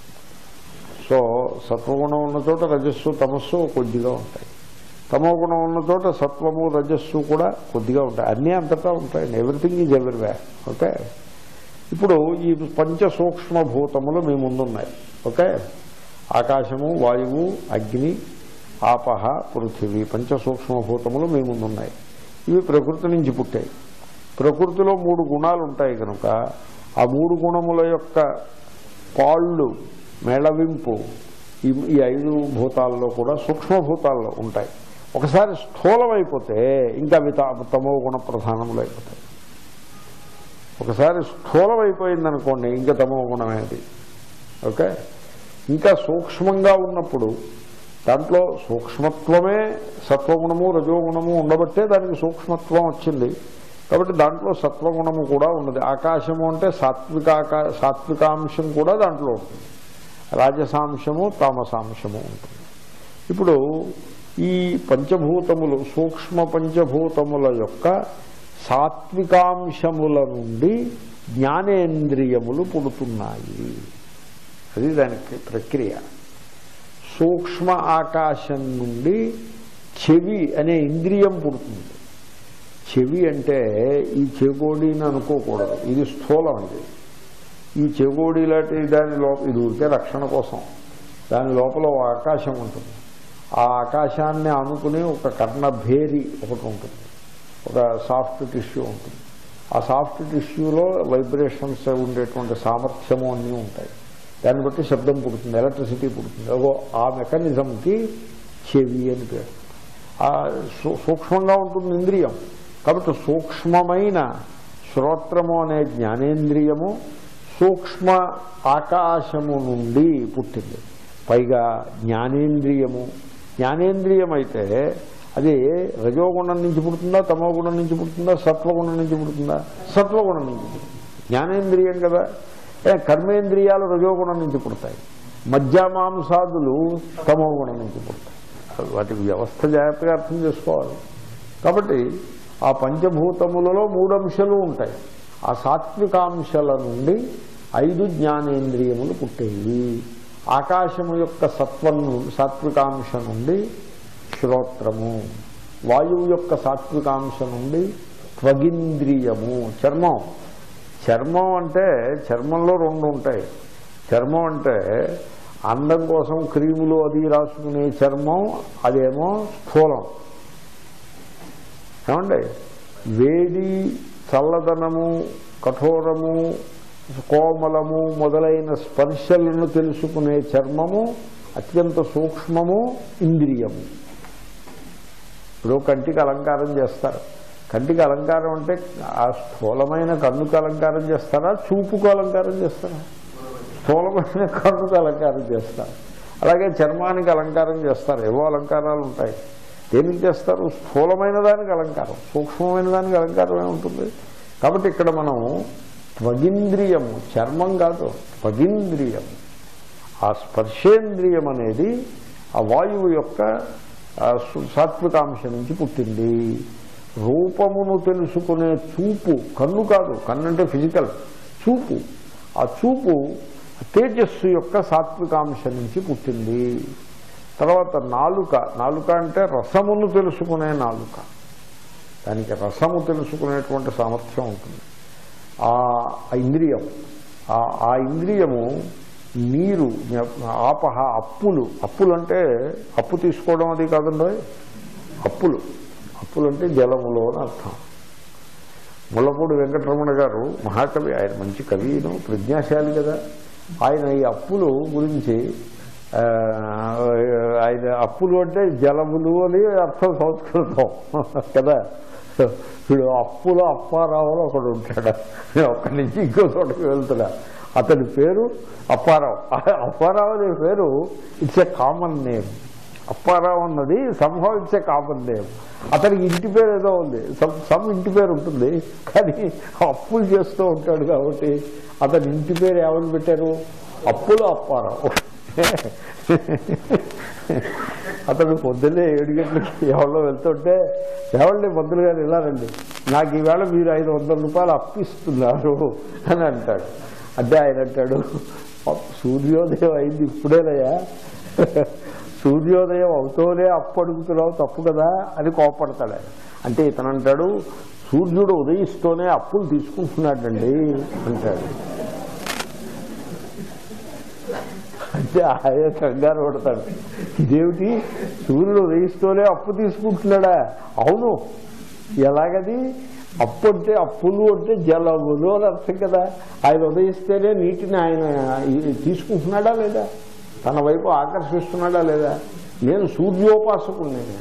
సో సత్వగుణం ఉన్న చోట రజస్సు తమస్సు కొద్దిగా ఉంటాయి తమో గుణం ఉన్న చోట సత్వము రజస్సు కూడా కొద్దిగా ఉంటాయి అన్నీ అంతటా ఉంటాయండి ఎవ్రీథింగ్ ఈజ్ ఎవ్రీవే ఓకే ఇప్పుడు ఈ పంచ సూక్ష్మభూతములు మీ ముందున్నాయి ఓకే ఆకాశము వాయువు అగ్ని ఆపహ పృథివీ పంచ సూక్ష్మభూతములు మీ ముందున్నాయి ఇవి ప్రకృతి నుంచి పుట్టాయి ప్రకృతిలో మూడు గుణాలు ఉంటాయి కనుక ఆ మూడు గుణముల యొక్క పాళ్ళు మేళవింపు ఈ ఈ ఐదు భూతాల్లో కూడా సూక్ష్మభూతాల్లో ఉంటాయి ఒకసారి స్థూలమైపోతే ఇంకా అవి త- తమో గుణ ప్రధానములు అయిపోతాయి ఒకసారి స్థూలమైపోయిందనుకోండి ఇంకా తమో గుణమేది ఓకే ఇంకా సూక్ష్మంగా ఉన్నప్పుడు దాంట్లో సూక్ష్మత్వమే సత్వగుణము రజోగుణము ఉండబట్టే దానికి సూక్ష్మత్వం వచ్చింది కాబట్టి దాంట్లో సత్వగుణము కూడా ఉన్నది ఆకాశము అంటే సాత్వికాకా సాత్వికాంశం కూడా దాంట్లో ఉంటుంది రాజసాంశము తామసాంశము ఉంటుంది ఇప్పుడు ఈ పంచభూతములు సూక్ష్మ పంచభూతముల యొక్క సాత్వికాంశముల నుండి జ్ఞానేంద్రియములు పుడుతున్నాయి అది దానికి ప్రక్రియ సూక్ష్మ ఆకాశం నుండి చెవి అనే ఇంద్రియం పుడుతుంది చెవి అంటే ఈ చెగోడీని అనుకోకూడదు ఇది స్థూలం ఇది ఈ చెగోడి లాంటి దాని లోపల ఇది ఊరికే రక్షణ కోసం దాని లోపల ఒక ఆకాశం ఉంటుంది ఆ ఆకాశాన్ని అనుకుని ఒక కర్ణభేరి ఒకటి ఉంటుంది ఒక సాఫ్ట్ టిష్యూ ఉంటుంది ఆ సాఫ్ట్ టిష్యూలో వైబ్రేషన్స్ ఉండేటువంటి సామర్థ్యము అన్నీ ఉంటాయి దాన్ని బట్టి శబ్దం పుడుతుంది ఎలక్ట్రిసిటీ పుడుతుంది అగో ఆ మెకానిజంకి చెవి అని పేరు ఆ సూ- సూక్ష్మంగా ఉంటుంది ఇంద్రియం కాబట్టి సూక్ష్మమైన శ్రోత్రము అనే జ్ఞానేంద్రియము సూక్ష్మ ఆకాశము నుండి పుట్టింది పైగా జ్ఞానేంద్రియము జ్ఞానేంద్రియం అయితే అది రజోగుణం నుంచి పుడుతుందా తమోగుణం నుంచి పుడుతుందా సత్వగుణం నుంచి పుడుతుందా సత్వగుణం నుంచి పుడుతుంది జ్ఞానేంద్రియం కదా ఏ, కర్మేంద్రియాలు రజోగుణం నుంచి పుడతాయి మధ్యమాంసాదులు తమోగుణం నుంచి పుడతాయి వాటి వ్యవస్థ జాగ్రత్తగా అర్థం చేసుకోవాలి కాబట్టి ఆ పంచభూతములలో మూడు అంశాలు ఉంటాయి ఆ సాత్వికాంశాల నుండి ఐదు జ్ఞానేంద్రియములు పుట్టేవి ఆకాశము యొక్క సత్వం నుండి సాత్వికాంశ నుండి శ్రోత్రము వాయువు యొక్క సాత్వికాంశ నుండి త్వగింద్రియము చర్మం చర్మం అంటే చర్మంలో రెండు ఉంటాయి చర్మం అంటే అందం కోసం క్రీములు అది రాసుకునే చర్మం అదేమో స్థూలం ఏమండి వేడి చల్లదనము కఠోరము కోమలము మొదలైన స్పర్శలను తెలుసుకునే చర్మము అత్యంత సూక్ష్మము ఇంద్రియము ఇప్పుడు కంటికి అలంకారం చేస్తారు కంటికి అలంకారం అంటే ఆ స్థూలమైన కన్నుకు అలంకారం చేస్తారా చూపుకు అలంకారం చేస్తారా స్థూలమైన కన్నుకు అలంకారం చేస్తారు అలాగే చర్మానికి అలంకారం చేస్తారు ఏవో అలంకారాలు ఉంటాయి దేనికి చేస్తారు స్థూలమైన దానికి అలంకారం సూక్ష్మమైన దానికి అలంకారం ఏముంటుంది కాబట్టి ఇక్కడ మనం త్వగింద్రియము చర్మం కాదు త్వగింద్రియము ఆ స్పర్శేంద్రియం అనేది ఆ వాయువు యొక్క ఆ, సు- సాత్వికాంశ నుంచి పుట్టింది రూపమును తెలుసుకునే చూపు కన్ను కాదు కన్ను అంటే ఫిజికల్ చూపు ఆ చూపు తేజస్సు యొక్క సాత్వికాంశ నుంచి పుట్టింది తర్వాత నాలుక నాలుక అంటే రసమును తెలుసుకునే నాలుక దానికి రసము తెలుసుకునేటువంటి సామర్థ్యం ఉంటుంది ఆ ఆ ఇంద్రియం ఆ ఆ ఇంద్రియము నీరు ఆపహ అప్పులు అప్పులు అంటే అప్పు తీసుకోవడం అది కాదండి అప్పులు అప్పులు అంటే జలములో అని అర్థం ముళ్ళపూడి వెంకటరమణ గారు మహాకవి ఆయన మంచి కవిను ప్రజ్ఞాశాలి కదా ఆయన ఈ అప్పులు గురించి ఆ, ఆయన అప్పులు అంటే జలములు అని అర్థం సంస్కృతం కదా ఇప్పుడు అప్పులో అప్పారావులో ఒకడు ఉంటాడు ఒక్కడి నుంచి ఇంకో చోటకి వెళ్తున్నా అతని పేరు అప్పారావు అప్పారావు అనే పేరు it's a common name Apparao అన్నది సంభవం ఇట్స్ ఏ కామన్ నేమ్ అతనికి ఇంటి పేరు ఏదో ఉంది సమ్ సమ్ ఇంటి పేరు ఉంటుంది కానీ అప్పులు చేస్తూ ఉంటాడు కాబట్టి అతని ఇంటి పేరు ఎవరు పెట్టారు అప్పులు అప్పారావు అతను పొద్దున్నే ఏడు గంటలకి ఎవరో వెళ్తుంటే ఎవరిని మందులు గారు ఇలా రండి నాకు ఈవేళ మీరు ఐదు వందల రూపాయలు అప్పిస్తున్నారు అని అంటాడు అంటే ఆయన అంటాడు సూర్యోదయం అయింది ఇప్పుడేనయ్యా సూర్యోదయం అవుతూనే అప్పు అడుగుతున్నావు తప్పు కదా అని కోపడతాడు ఆయన అంటే ఇతను అంటాడు సూర్యుడు ఉదయిస్తూనే అప్పులు తీసుకుంటున్నాడండి అంటాడు అంటే ఆయన కంగారు పడతాడు ఇదేమిటి సూర్యుడు ఉదయిస్తూనే అప్పు తీసుకుంటున్నాడా అవును ఎలాగది అప్పు అంటే అప్పులు అంటే జలములు అని అర్థం కదా ఆయన ఉదయిస్తేనే నీటిని ఆయన ఈ- తీసుకుంటున్నాడా లేదా తన వైపు ఆకర్షిస్తున్నాడా లేదా నేను సూర్యోపాసకుడిని నేను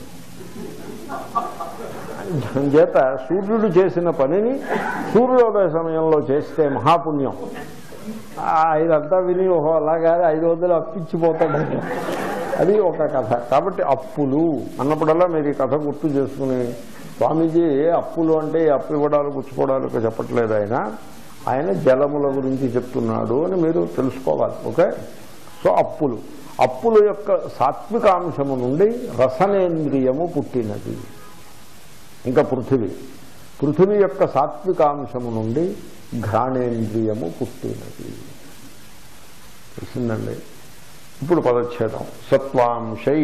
దాని చేత సూర్యుడు చేసిన పనిని సూర్యోదయ సమయంలో చేస్తే మహాపుణ్యం ఆ, ఇదంతా విని ఓహో అలాగా ఐదు వందలు అప్పించిపోతాడు అది ఒక కథ కాబట్టి అప్పులు అన్నప్పుడల్లా మీరు ఈ కథ గుర్తు చేసుకుని స్వామీజీ అప్పులు అంటే ఈ అప్పు ఇవ్వడాలు పుచ్చుకోవడాలు చెప్పట్లేదు ఆయన ఆయన జలముల గురించి చెప్తున్నాడు అని మీరు తెలుసుకోవాలి ఓకే సో అప్పులు అప్పుల యొక్క సాత్వికాంశము నుండి రసనేంద్రియము పుట్టినది ఇంకా పృథివీ పృథివీ యొక్క సాత్వికాంశము నుండి ఘ్రాణేంద్రియము పుట్టినది తెలిసిందండి ఇప్పుడు పదచ్ఛేదం సత్వాంశై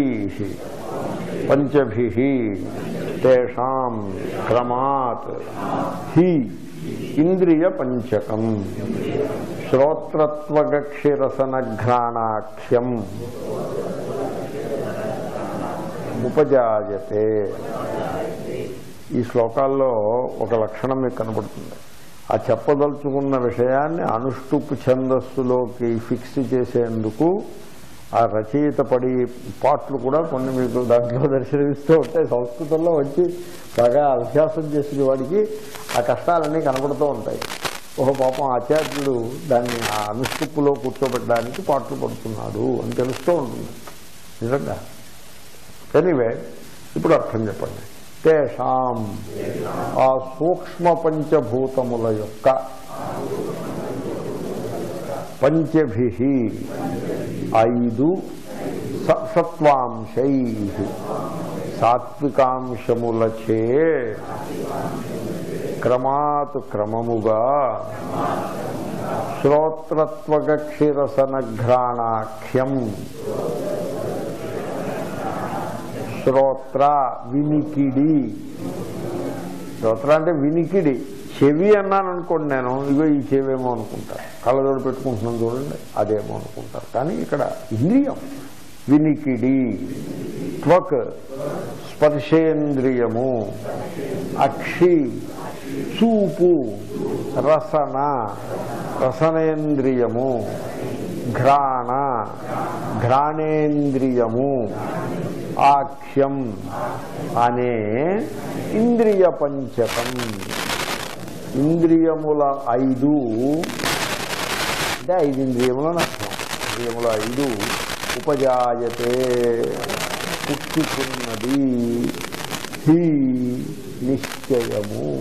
పంచభి తేషాం క్రమాత్ హి ఇంద్రియ పంచకం శ్రోత్రత్వగక్షిరసనఘ్రాణాఖ్యం ఉపజాయతే ఈ శ్లోకాల్లో ఒక లక్షణం మీకు కనపడుతుంది ఆ చెప్పదలుచుకున్న విషయాన్ని అనుష్టుప్ ఛందస్సులోకి ఫిక్స్ చేసేందుకు ఆ రచయిత పడి పాటలు కూడా కొన్ని మీకు దాంట్లో దర్శనమిస్తూ ఉంటాయి సంస్కృతంలో వచ్చి బాగా అభ్యాసం చేసిన వాడికి ఆ కష్టాలన్నీ కనపడుతూ ఉంటాయి ఒక పాపం ఆచార్యుడు దాన్ని ఆ అనుష్టుప్పులో కూర్చోబెట్టడానికి పాటలు పడుతున్నాడు అని తెలుస్తూ ఉంటుంది నిజంగా ఎనీవే ఇప్పుడు అర్థం చెప్పండి తేషాం ఆ సూక్ష్మ పంచభూతముల యొక్క పంచభి ఐదు స- సత్వాంశై సాత్వికాంశములచే క్రమాత్ క్రమముగా శ్రోత్రత్వగక్షిరసనఘ్రాణాఖ్యం శ్రోత్ర వినికిడి శ్రోత్ర అంటే వినికిడి చెవి అన్నాను అనుకోండి నేను ఇగో ఈ చెవేమో అనుకుంటారు కళ్ళజోడు పెట్టుకుంటున్నాను చూడండి అదేమో అనుకుంటారు కానీ ఇక్కడ ఇంద్రియం వినికిడి త్వక్ స్పర్శేంద్రియము అక్షి చూపు రసన రసనేంద్రియము ఘ్రాణ ఘ్రాణేంద్రియము ఆఖ్యం అనే ఇంద్రియ పంచకం ఇంద్రియముల ఐదు అంటే ఐదు ఇంద్రియములను అర్థం ఇంద్రియముల ఐదు ఉపజాయతే పుట్టుకున్నది హి నిశ్చయము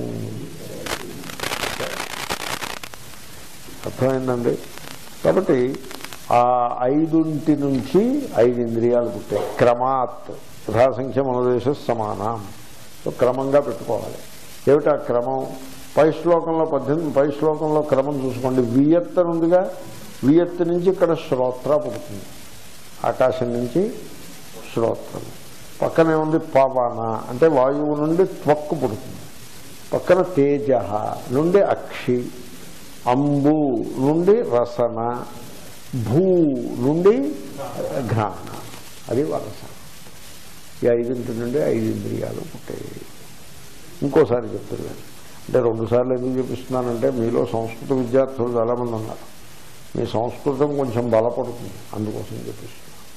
అర్థమైందండి కాబట్టి ఆ ఐదుంటి నుంచి ఐదు ఇంద్రియాలు పుట్టాయి క్రమాత్ యథాసంఖ్య మనోదేశ సమానం సో క్రమంగా పెట్టుకోవాలి ఏమిటా క్రమం పై శ్లోకంలో పద్దెనిమిది పై శ్లోకంలో క్రమం చూసుకోండి వియత్తను ఉందిగా వియత్తు నుంచి ఇక్కడ శ్రోత్ర పుడుతుంది ఆకాశం నుంచి శ్రోత్రం పక్కనే ఉంది పవన అంటే వాయువు నుండి త్వక్కు పుడుతుంది పక్కన తేజ నుండి అక్షి అంబు నుండి రసన భూ నుండి ఘ్రాణ అది వరస ఈ ఐదింటి నుండి ఐదు ఇంద్రియాలు పుట్టాయి ఇంకోసారి చెప్తున్నాను అంటే రెండు సార్లు ఎందుకు చూపిస్తున్నానంటే మీలో సంస్కృత విద్యార్థులు చాలామంది ఉన్నారు మీ సంస్కృతం కొంచెం బలపడుతుంది అందుకోసం చూపిస్తున్నాను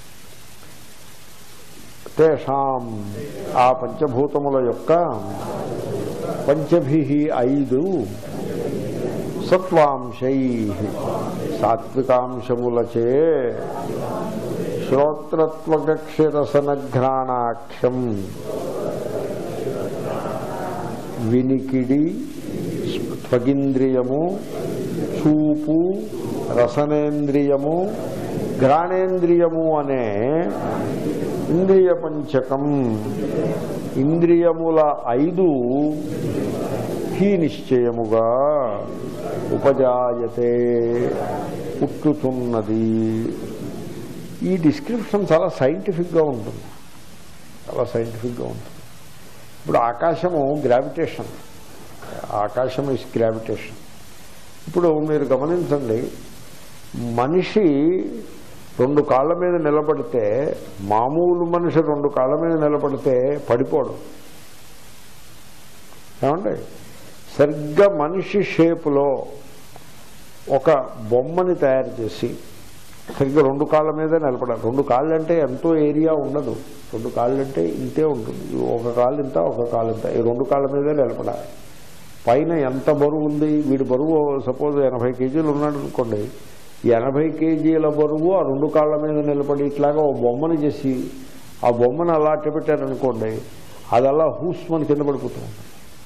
తేషాం ఆ పంచభూతముల యొక్క పంచభి ఐదు సత్వాంశై సాత్వికాంశములచే శ్రోత్రత్వకక్షిరసనఘ్రాణాఖ్యం వినికిడి త్వగింద్రియము చూపు రసనేంద్రియము ఘ్రాణేంద్రియము అనే ఇంద్రియ పంచకం ఇంద్రియముల ఐదు హీ నిశ్చయముగా ఉపజాయతే పుట్టుతున్నది ఈ డిస్క్రిప్షన్ చాలా సైంటిఫిక్గా ఉంటుంది చాలా సైంటిఫిక్గా ఉంటుంది ఇప్పుడు ఆకాశము గ్రావిటేషన్ ఆకాశం ఇస్ గ్రావిటేషన్ ఇప్పుడు మీరు గమనించండి మనిషి రెండు కాళ్ళ మీద నిలబడితే మామూలు మనిషి రెండు కాళ్ళ మీద నిలబడితే పడిపోడు ఏమండి సరిగ్గా మనిషి షేపులో ఒక బొమ్మని తయారు చేసి సరిగ్గా రెండు కాళ్ళ మీద నిలబడాలి రెండు కాళ్ళు అంటే ఎంతో ఏరియా ఉండదు రెండు కాళ్ళు అంటే ఇంతే ఉంటుంది ఒక కాళ్ళు ఇంత ఒక కాళ్ళు ఇంత ఈ రెండు కాళ్ళ మీదే నిలబడాలి పైన ఎంత బరువు ఉంది వీడి బరువు సపోజ్ ఎనభై కేజీలు ఉన్నాడు అనుకోండి ఈ ఎనభై కేజీల బరువు ఆ రెండు కాళ్ళ మీద నిలబడి ఇట్లాగా ఓ బొమ్మను చేసి ఆ బొమ్మను అలా అట్ట పెట్టారనుకోండి అది అలా హూస్మని కింద పడిపోతూ ఉంటుంది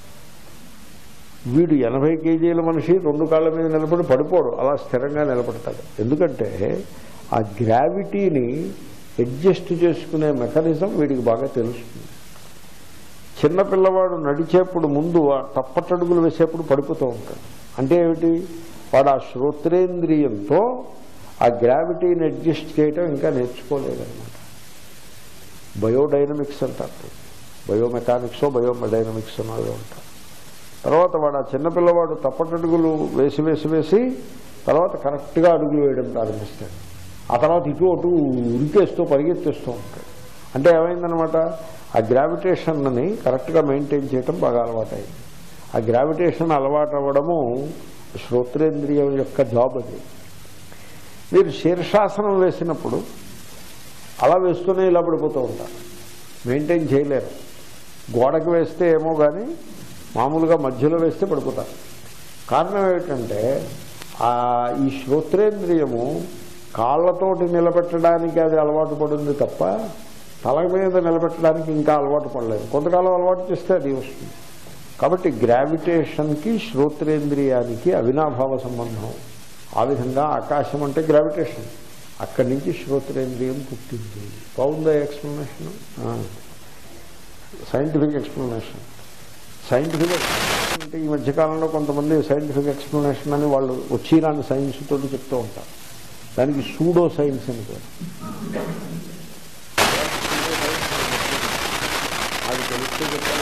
వీడు ఎనభై కేజీల మనిషి రెండు కాళ్ళ మీద నిలబడి పడిపోడు అలా స్థిరంగా నిలబడతాడు ఎందుకంటే ఆ గ్రావిటీని అడ్జస్ట్ చేసుకునే మెకానిజం వీడికి బాగా తెలుస్తుంది చిన్నపిల్లవాడు నడిచేప్పుడు ముందు ఆ తప్పటడుగులు వేసేప్పుడు పడిపోతూ ఉంటాడు అంటే ఏమిటి వాడు ఆ శ్రోత్రేంద్రియంతో ఆ గ్రావిటీని అడ్జస్ట్ చేయటం ఇంకా నేర్చుకోలేదన్నమాట బయోడైనమిక్స్ అంటారు బయోమెకానిక్స్ బయోడైనమిక్స్ అన్నది ఉంటారు తర్వాత వాడు ఆ చిన్నపిల్లవాడు తప్పటడుగులు వేసి వేసి వేసి తర్వాత కరెక్ట్గా అడుగులు వేయడం ప్రారంభిస్తాడు ఆ తర్వాత ఇటు అటు ఉరికేస్తూ పరిగెత్తేస్తూ ఉంటాడు అంటే ఏమైందనమాట ఆ గ్రావిటేషన్ని కరెక్ట్గా మెయింటైన్ చేయటం బాగా అలవాటైంది ఆ గ్రావిటేషన్ అలవాటు అవ్వడము శ్రోత్రేంద్రియం యొక్క జాబ్ అది మీరు శీర్షాసనం వేసినప్పుడు అలా వేస్తూనే ఇలా పడిపోతూ ఉంటారు మెయింటైన్ చేయలేరు గోడకు వేస్తే ఏమో కానీ మామూలుగా మధ్యలో వేస్తే పడిపోతారు కారణం ఏమిటంటే ఆ ఈ శ్రోత్రేంద్రియము కాళ్ళతోటి నిలబెట్టడానికి అది అలవాటు పడింది తప్ప తల మీద నిలబెట్టడానికి ఇంకా అలవాటు పడలేదు కొంతకాలం అలవాటు చేస్తే అది వస్తుంది కాబట్టి గ్రావిటేషన్కి శ్రోత్రేంద్రియానికి అవినాభావ సంబంధం ఆ విధంగా ఆకాశం అంటే గ్రావిటేషన్ అక్కడి నుంచి శ్రోత్రేంద్రియం పుట్టింది బాగుందా explanation scientific explanation scientific explanation అంటే ఈ మధ్యకాలంలో కొంతమంది సైంటిఫిక్ ఎక్స్ప్లెనేషన్ అని వాళ్ళు వచ్చిరాని సైన్స్ తోటి చెప్తూ ఉంటారు దానికి సూడో సైన్స్ అని పేరు అది తెలిస్తే చెప్పాలి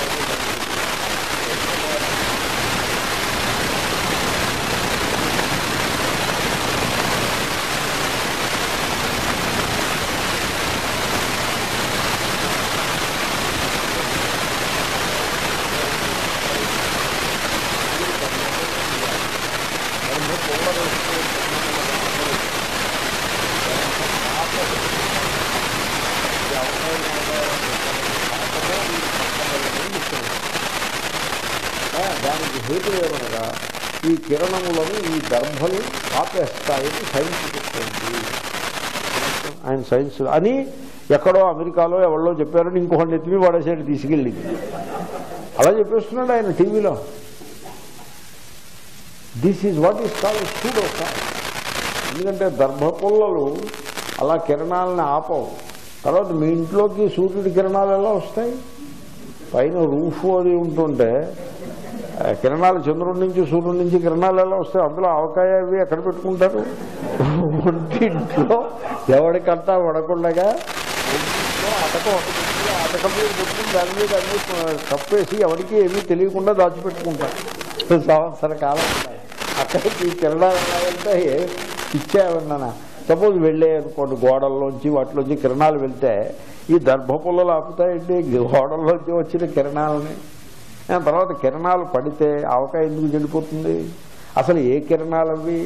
దానికి హేతు ఏమనగా ఈ కిరణములను ఈ గర్భలు ఆపేస్తాయని సైన్స్ చెప్తుంది ఆయన సైన్స్ అని ఎక్కడో అమెరికాలో ఎవరో చెప్పారని ఇంకొకటి ఎత్తిమి వాడేసాడు తీసుకెళ్ళి అలా చెప్పేస్తున్నాడు ఆయన టీవీలో this is what is call pseudo science ఎందుకంటే దర్భపుల్లలు అలా కిరణాలని ఆపవు తర్వాత మీ ఇంట్లోకి సూర్యుడి కిరణాలు ఎలా వస్తాయి పైన రూఫ్ అది ఉంటుంటే ఆ కిరణాలు చంద్రుడి నుంచి సూర్యుడి నుంచి కిరణాలు ఎలా వస్తాయి అందులో ఆవకాయ అవి ఎక్కడ పెట్టుకుంటారు ఒంటింట్లో ఎవరికంటా వడకుండగా ఒంటింట్లో అటకం ఒకటి పెట్టి, ఆ అటకం మీద పెట్టుకుని దాని మీద అన్ని కప్పేసి ఎవరికి ఏమీ తెలియకుండా దాచిపెట్టుకుంటారు సంవత్సర కాలం ఉన్నాయి. అక్కడికి ఈ కిరణాలు ఎలా వెళ్తాయి ఇచ్చేవన్నా సపోజ్ వెళ్ళే అనుకోండి గోడల్లోంచి వాటిలోంచి కిరణాలు వెళ్తే ఈ దర్భపుల్లలు ఆపుతాయండి గోడల్లోంచి వచ్చిన కిరణాలని ఆ తర్వాత కిరణాలు పడితే ఆవకాయ ఎందుకు చెడిపోతుంది అసలు ఏ కిరణాలు అవి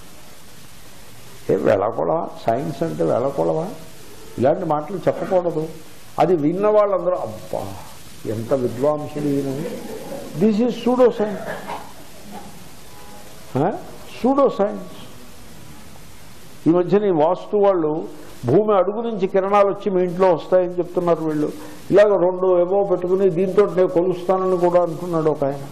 ఏ వెళ్ళకూడవా సైన్స్ అంటే వెళ్ళకూడవా ఇలాంటి మాటలు చెప్పకూడదు అది విన్న వాళ్ళందరూ అబ్బా ఎంత విద్వాంసులు ఈయన this is pseudo science pseudo science ఈ మధ్యన ఈ వాస్తు వాళ్ళు భూమి అడుగు నుంచి కిరణాలు వచ్చి మీ ఇంట్లో వస్తాయని చెప్తున్నారు వీళ్ళు ఇలాగ రెండు ఏవో పెట్టుకుని దీంతో నేను కొలుస్తానని కూడా అంటున్నాడు ఒక ఆయన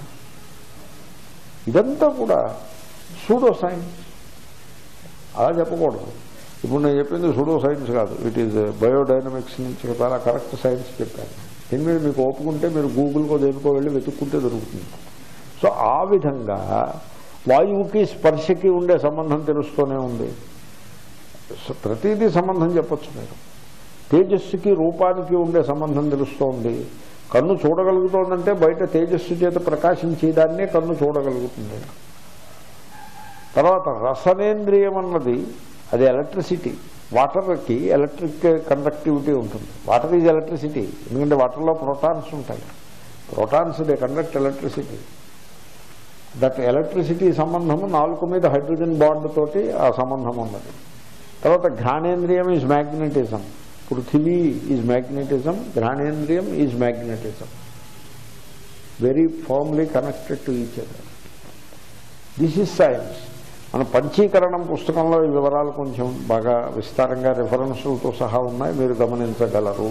ఇదంతా కూడా సూడో సైన్స్ అలా చెప్పకూడదు ఇప్పుడు నేను చెప్పింది సూడో సైన్స్ కాదు ఇట్ ఈజ్ బయోడైనమిక్స్ నుంచి చాలా కరెక్ట్ సైన్స్ చెప్పాను దీని మీద మీకు ఓపుకుంటే మీరు గూగుల్కో దేనికో వెళ్ళి వెతుక్కుంటే దొరుకుతుంది సో ఆ విధంగా వాయువుకి స్పర్శకి ఉండే సంబంధం తెలుస్తూనే ఉంది సో ప్రతిదీ సంబంధం చెప్పొచ్చు మీరు తేజస్సుకి రూపానికి ఉండే సంబంధం తెలుస్తోంది కన్ను చూడగలుగుతోందంటే బయట తేజస్సు చేత ప్రకాశించేదాన్నే కన్ను చూడగలుగుతుంది తర్వాత రసనేంద్రియం అన్నది అది ఎలక్ట్రిసిటీ వాటర్కి ఎలక్ట్రిక్ కండక్టివిటీ ఉంటుంది వాటర్ ఈజ్ ఎలక్ట్రిసిటీ ఎందుకంటే వాటర్లో ప్రోటాన్స్ ఉంటాయి protons they conduct electricity that electricity సంబంధము నాలుగు మీద హైడ్రోజన్ బాండ్ తోటి ఆ సంబంధం ఉన్నది తర్వాత ఘ్రాణేంద్రియం ఈజ్ మ్యాగ్నెటిజం పృథివీ ఈజ్ మ్యాగ్నెటిజం ఘ్రాణేంద్రియం is magnetism very firmly connected to each other this is science మన పంచీకరణం పుస్తకంలో ఈ వివరాలు కొంచెం బాగా విస్తారంగా రిఫరెన్సులతో సహా ఉన్నాయి మీరు గమనించగలరు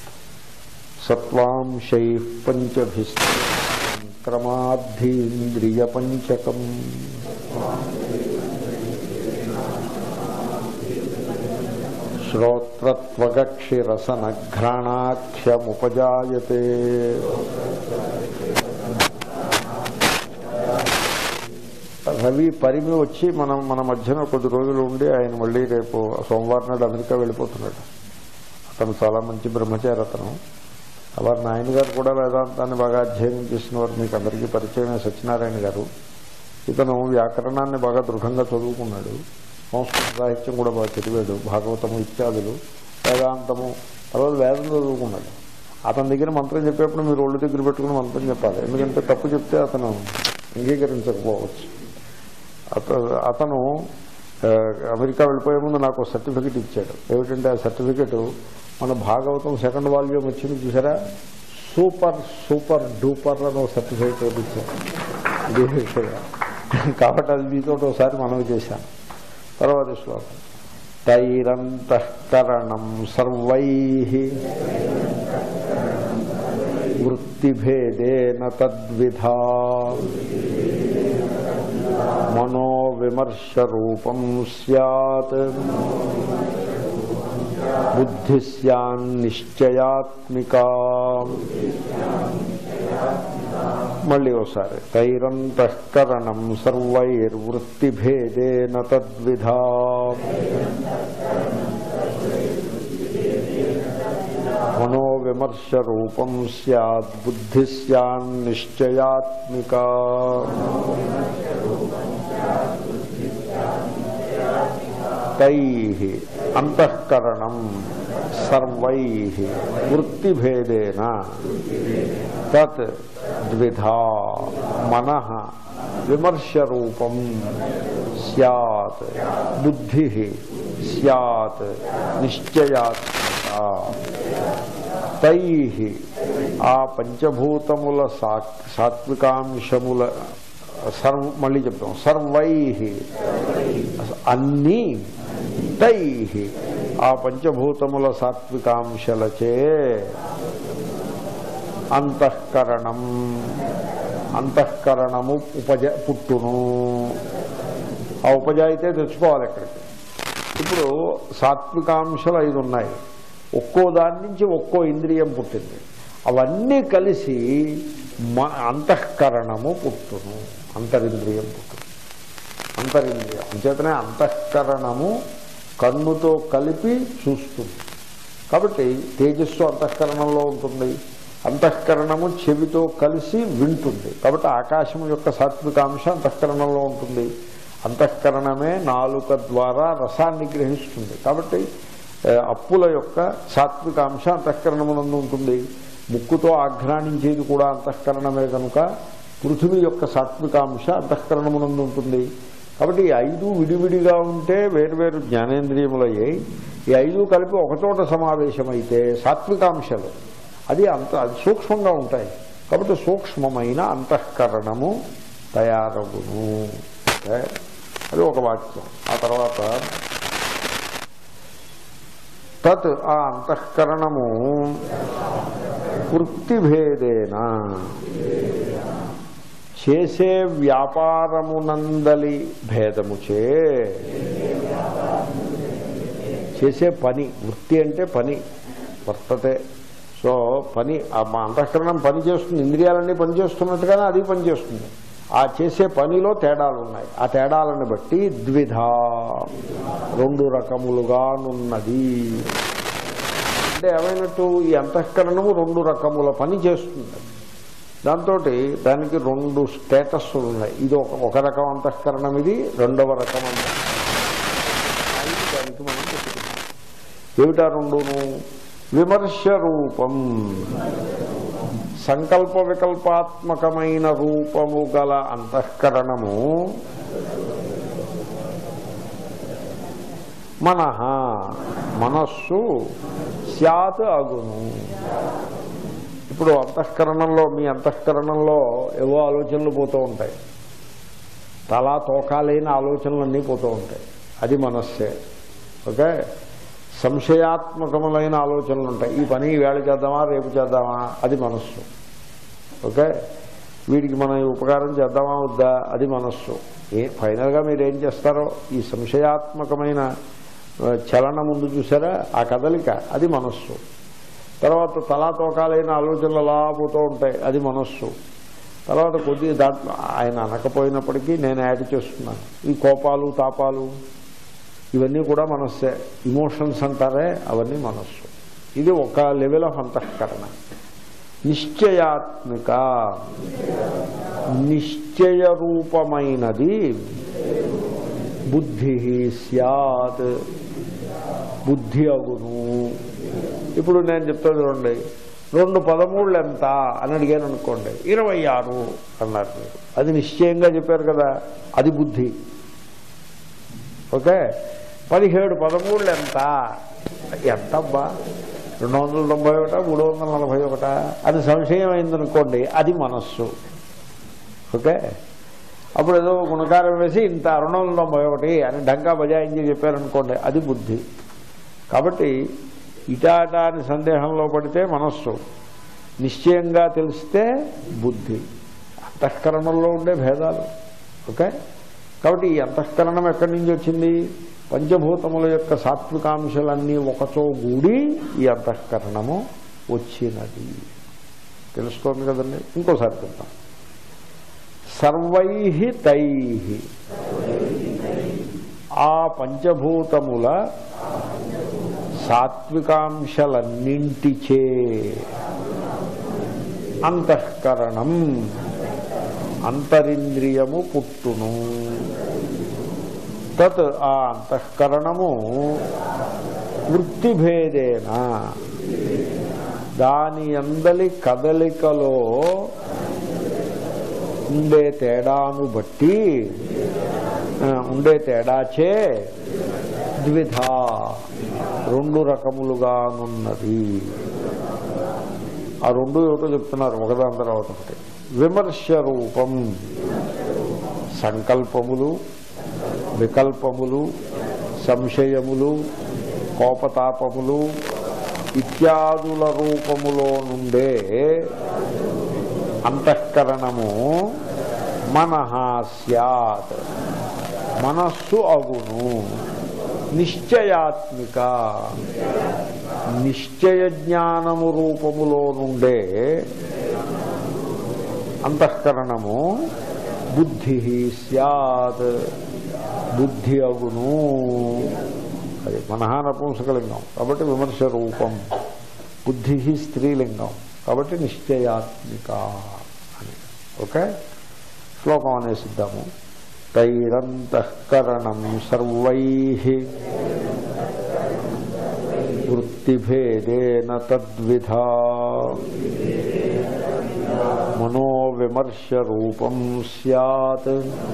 సత్వాంశై పంచభిస్త క్రమాద్ధీంద్రియ పంచకం శ్రోత్రత్వగక్షిరసనఘ్రాణాఖ్యముపజాయతే రవి పరిమి వచ్చి మనం మన మధ్యన కొద్ది రోజులు ఉండి ఆయన మళ్ళీ రేపు సోమవారం నాడు అమెరికా వెళ్ళిపోతున్నాడు అతను చాలా మంచి బ్రహ్మచారి అతను వారి నాయన గారు కూడా వేదాంతాన్ని బాగా అధ్యయనం చేసిన వారు మీకు అందరికీ పరిచయమే సత్యనారాయణ గారు ఇతను వ్యాకరణాన్ని బాగా దృఢంగా చదువుకున్నాడు సంస్కృత సాహిత్యం కూడా బాగా చదివాడు భాగవతము ఇత్యాదులు వేదాంతము తర్వాత వేదం చదువుకున్నాడు అతని దగ్గర మంత్రం చెప్పేప్పుడు మీరు ఒళ్ళు దగ్గర పెట్టుకుని మంత్రం చెప్పాలి ఎందుకంటే తప్పు చెప్తే అతను అంగీకరించకపోవచ్చు అత అతను ఆ, అమెరికా వెళ్ళిపోయే ముందు నాకు సర్టిఫికెట్ ఇచ్చాడు ఏమిటంటే ఆ సర్టిఫికెట్ మన భాగవతం సెకండ్ వాల్యూమ్ వచ్చింది చూసారా సూపర్ సూపర్ డూపర్ అని ఒక సర్టిఫికెట్ ఒకటి ఇచ్చాడు ఇది విషయం. కాబట్టి అది మీతో ఒకసారి మనవి చేశాను తర్వాత శ్లోకం తైరంతఃకరణం సర్వై వృత్తిభేదేన తద్విధా మనోవిమర్శ రూపం సత్ బుద్ధి నిశ్చయాత్మిక మళ్ళీ ఒకసారి తైరంతఃకరణం సర్వైర్వృత్తిభేదేన తద్విధా మనోవిమర్శ రూపం సద్ బుద్ధి నిశ్చయాత్మిక తై అంతఃకరణం సర్వై వృత్తిభేదేన తత్ ద్విధా మన విమర్శరూపం సత్ బుద్ధి సత్ నిశ్చయాత్మక తై ఆ పంచభూతముల సాక్ సాత్వికాంశముల సర్వ మళ్ళీ చెప్తాం సర్వై అన్నీ తై ఆ పంచభూతముల సాత్వికాంశలచే అంతఃకరణం అంతఃకరణము ఉపజ పుట్టును ఆ ఉపజ అయితే తెచ్చుకోవాలి ఇక్కడికి ఇప్పుడు సాత్వికాంశాలు ఐదు ఉన్నాయి ఒక్కో దాని నుంచి ఒక్కో ఇంద్రియం పుట్టింది అవన్నీ కలిసి మ అంతఃకరణము పుట్టును అంతరింద్రియం పుట్టును అంతరింద్రియం అంచేతనే అంతఃకరణము కన్నుతో కలిపి చూస్తుంది కాబట్టి తేజస్సు అంతఃకరణంలో ఉంటుంది అంతఃకరణము చెవితో కలిసి వింటుంది కాబట్టి ఆకాశం యొక్క సాత్వికాంశ అంతఃకరణంలో ఉంటుంది అంతఃకరణమే నాలుక ద్వారా రసాన్ని గ్రహిస్తుంది కాబట్టి ఏ, అప్పుల యొక్క సాత్వికాంశ అంతఃకరణమునందు ఉంటుంది ముక్కుతో ఆఘ్రాణించేది కూడా అంతఃకరణమే కనుక పృథివీ యొక్క సాత్వికాంశ అంతఃకరణమునందు ఉంటుంది కాబట్టి ఈ ఐదు విడివిడిగా ఉంటే వేర్వేరు జ్ఞానేంద్రియములయ్యాయి ఈ ఐదు కలిపి ఒకచోట సమావేశమైతే సాత్వికాంశాలు అది అంత అది సూక్ష్మంగా ఉంటాయి కాబట్టి సూక్ష్మమైన అంతఃకరణము తయారగును ఓకే? అది ఒక వాక్యం ఆ తర్వాత తత్ ఆ అంతఃకరణము వృత్తిభేదేన చేసే వ్యాపారమునందలి భేదముచే చేసే పని వృత్తి అంటే పని వర్తతే సో పని ఆ మా అంతఃకరణం పని చేస్తుంది ఇంద్రియాలన్నీ పనిచేస్తున్నట్టుగానే అది పనిచేస్తుంది ఆ చేసే పనిలో తేడాలు ఉన్నాయి ఆ తేడాలను బట్టి ద్విధ రెండు రకములుగానున్నది అంటే ఏమైనట్టు ఈ అంతఃకరణము రెండు రకముల పని చేస్తుంది దాంతో దానికి రెండు స్టేటస్లు ఉన్నాయి ఇది ఒక ఒక రకం అంతఃకరణం ఇది రెండవ రకం అంతఃకరణం ఐదు దానికి మనం చెప్పుకున్నాం ఏమిటా రెండును విమర్శ రూపం సంకల్ప వికల్పాత్మకమైన రూపము గల అంతఃకరణము మనః మనస్సు స్యాత్ అగును ఇప్పుడు అంతఃకరణంలో మీ అంతఃకరణంలో ఏవో ఆలోచనలు పోతూ ఉంటాయి తలా తోకాలైన ఆలోచనలన్నీ పోతూ ఉంటాయి అది మనస్సే ఓకే సంశయాత్మకములైన ఆలోచనలు ఉంటాయి ఈ పని ఈవేళ చేద్దామా రేపు చేద్దామా అది మనస్సు ఓకే వీడికి మనం ఈ ఉపకారం చేద్దామా వద్దా అది మనస్సు ఏ ఫైనల్గా మీరు ఏం చేస్తారో ఈ సంశయాత్మకమైన ఆ, చలనం ముందు చూసారా ఆ కదలిక అది మనస్సు తర్వాత తలాతోకాలైన ఆలోచనలు అలా పోతూ ఉంటాయి అది మనస్సు తర్వాత కొద్ది దాంట్లో ఆయన అనకపోయినప్పటికీ నేను యాడ్ చేస్తున్నాను ఈ కోపాలు తాపాలు ఇవన్నీ కూడా మనస్సే ఇమోషన్స్ అంటారే అవన్నీ మనస్సు ఇది ఒక లెవెల్ ఆఫ్ అంతఃకరణ నిశ్చయాత్మిక నిశ్చయ రూపమైనది బుద్ధి సత్ బుద్ధి అగును ఇప్పుడు నేను చెప్తా చూడండి రెండు పదమూళ్ళు ఎంత అని అడిగాను అనుకోండి ఇరవై ఆరు అన్నారు మీరు అది నిశ్చయంగా చెప్పారు కదా అది బుద్ధి ఓకే పదిహేడు పదమూళ్ళు ఎంత ఎంత అబ్బా రెండు వందల తొంభై ఒకటా మూడు వందల నలభై ఒకటా అది సంశయం అయిందనుకోండి అది మనస్సు ఓకే అప్పుడు ఏదో గుణకారం వేసి ఇంత రెండు వందల తొంభై ఒకటి అని డంకా బజాయించి చెప్పారనుకోండి అది బుద్ధి కాబట్టి ఇటాటా అని సందేహంలో పడితే మనస్సు నిశ్చయంగా తెలిస్తే బుద్ధి అంతఃకరణంలో ఉండే భేదాలు ఓకే కాబట్టి ఈ అంతఃకరణం ఎక్కడి నుంచి వచ్చింది పంచభూతముల యొక్క సాత్వికాంశాలన్నీ ఒకచో గూడి ఈ అంతఃకరణము వచ్చినది తెలుస్తోంది కదండి ఇంకోసారి చెప్తాం సర్వై తై ఆ పంచభూతముల సాత్వికాంశలన్నింటిచే అంతఃకరణం అంతరింద్రియము పుట్టును తత్ ఆ అంతఃకరణము వృత్తిభేదేన దాని అందలి కదలికలో ఉండే తేడాను బట్టి ఆ, ఉండే తేడాచే ద్విధ రెండు రకములుగానున్నది ఆ రెండు ఏమిటో చెప్తున్నారు ఒకదాని తర్వాత ఒకటి విమర్శ రూపం సంకల్పములు వికల్పములు సంశయములు కోపతాపములు ఇత్యాదుల రూపములో నుండే అంతఃకరణము మనః స్యాత్ మనస్సు అగును నిశ్చయాత్మిక నిశ్చయ జ్ఞానము రూపములో నుండే అంతఃకరణము బుద్ధి సత్ బుద్ధి అగును అది మనహ నపుంసకలింగం కాబట్టి విమర్శ రూపం బుద్ధి స్త్రీలింగం కాబట్టి నిశ్చయాత్మిక అని ఓకే శ్లోకం అనేసిద్దాము తైరంతఃకరణం సర్వై వృత్తిభేదేన తద్విధా మనోవిమర్శ రూపం సత్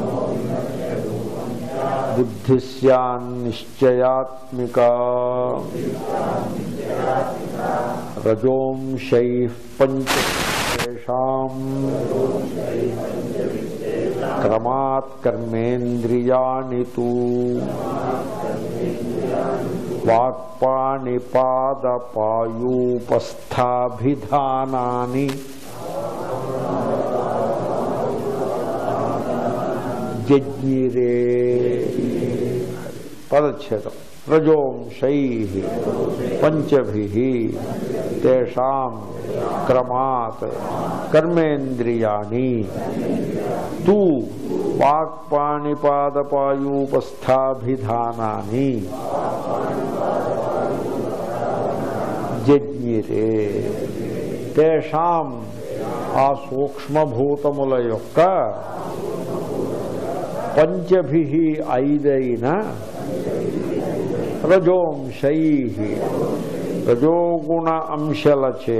బుద్ధి స్యాన్నిశ్చయాత్మిక రజోంశై పంచేషాం క్రమాత్ కర్మేంద్రియాణి తు వాక్పాణిపాదపాయూపస్థాభిధానాని జజ్ఞిరే పదచ్ఛేదం రజోంశై పంచభి తేషాం క్రమాత్ కర్మేంద్రియాణి తు వాక్పాణిపాదపాయూపస్థాభిధానాన్ని జజ్ఞిరే తేషాం ఆ సూక్ష్మభూతముల యొక్క పంచభి ఐదైన రజోంశై రజోగుణ అంశలచే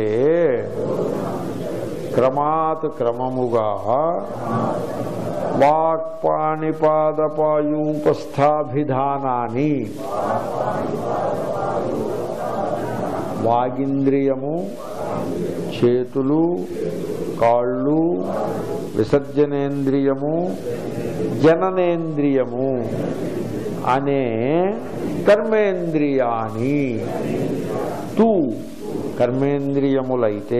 క్రమాత్ క్రమముగా వాక్పాణిపాదపాయూపస్థాభిధానాన్ని వాగింద్రియము చేతులు కాళ్ళు విసర్జనేంద్రియము జననేంద్రియము అనే కర్మేంద్రియాని తూ కర్మేంద్రియములైతే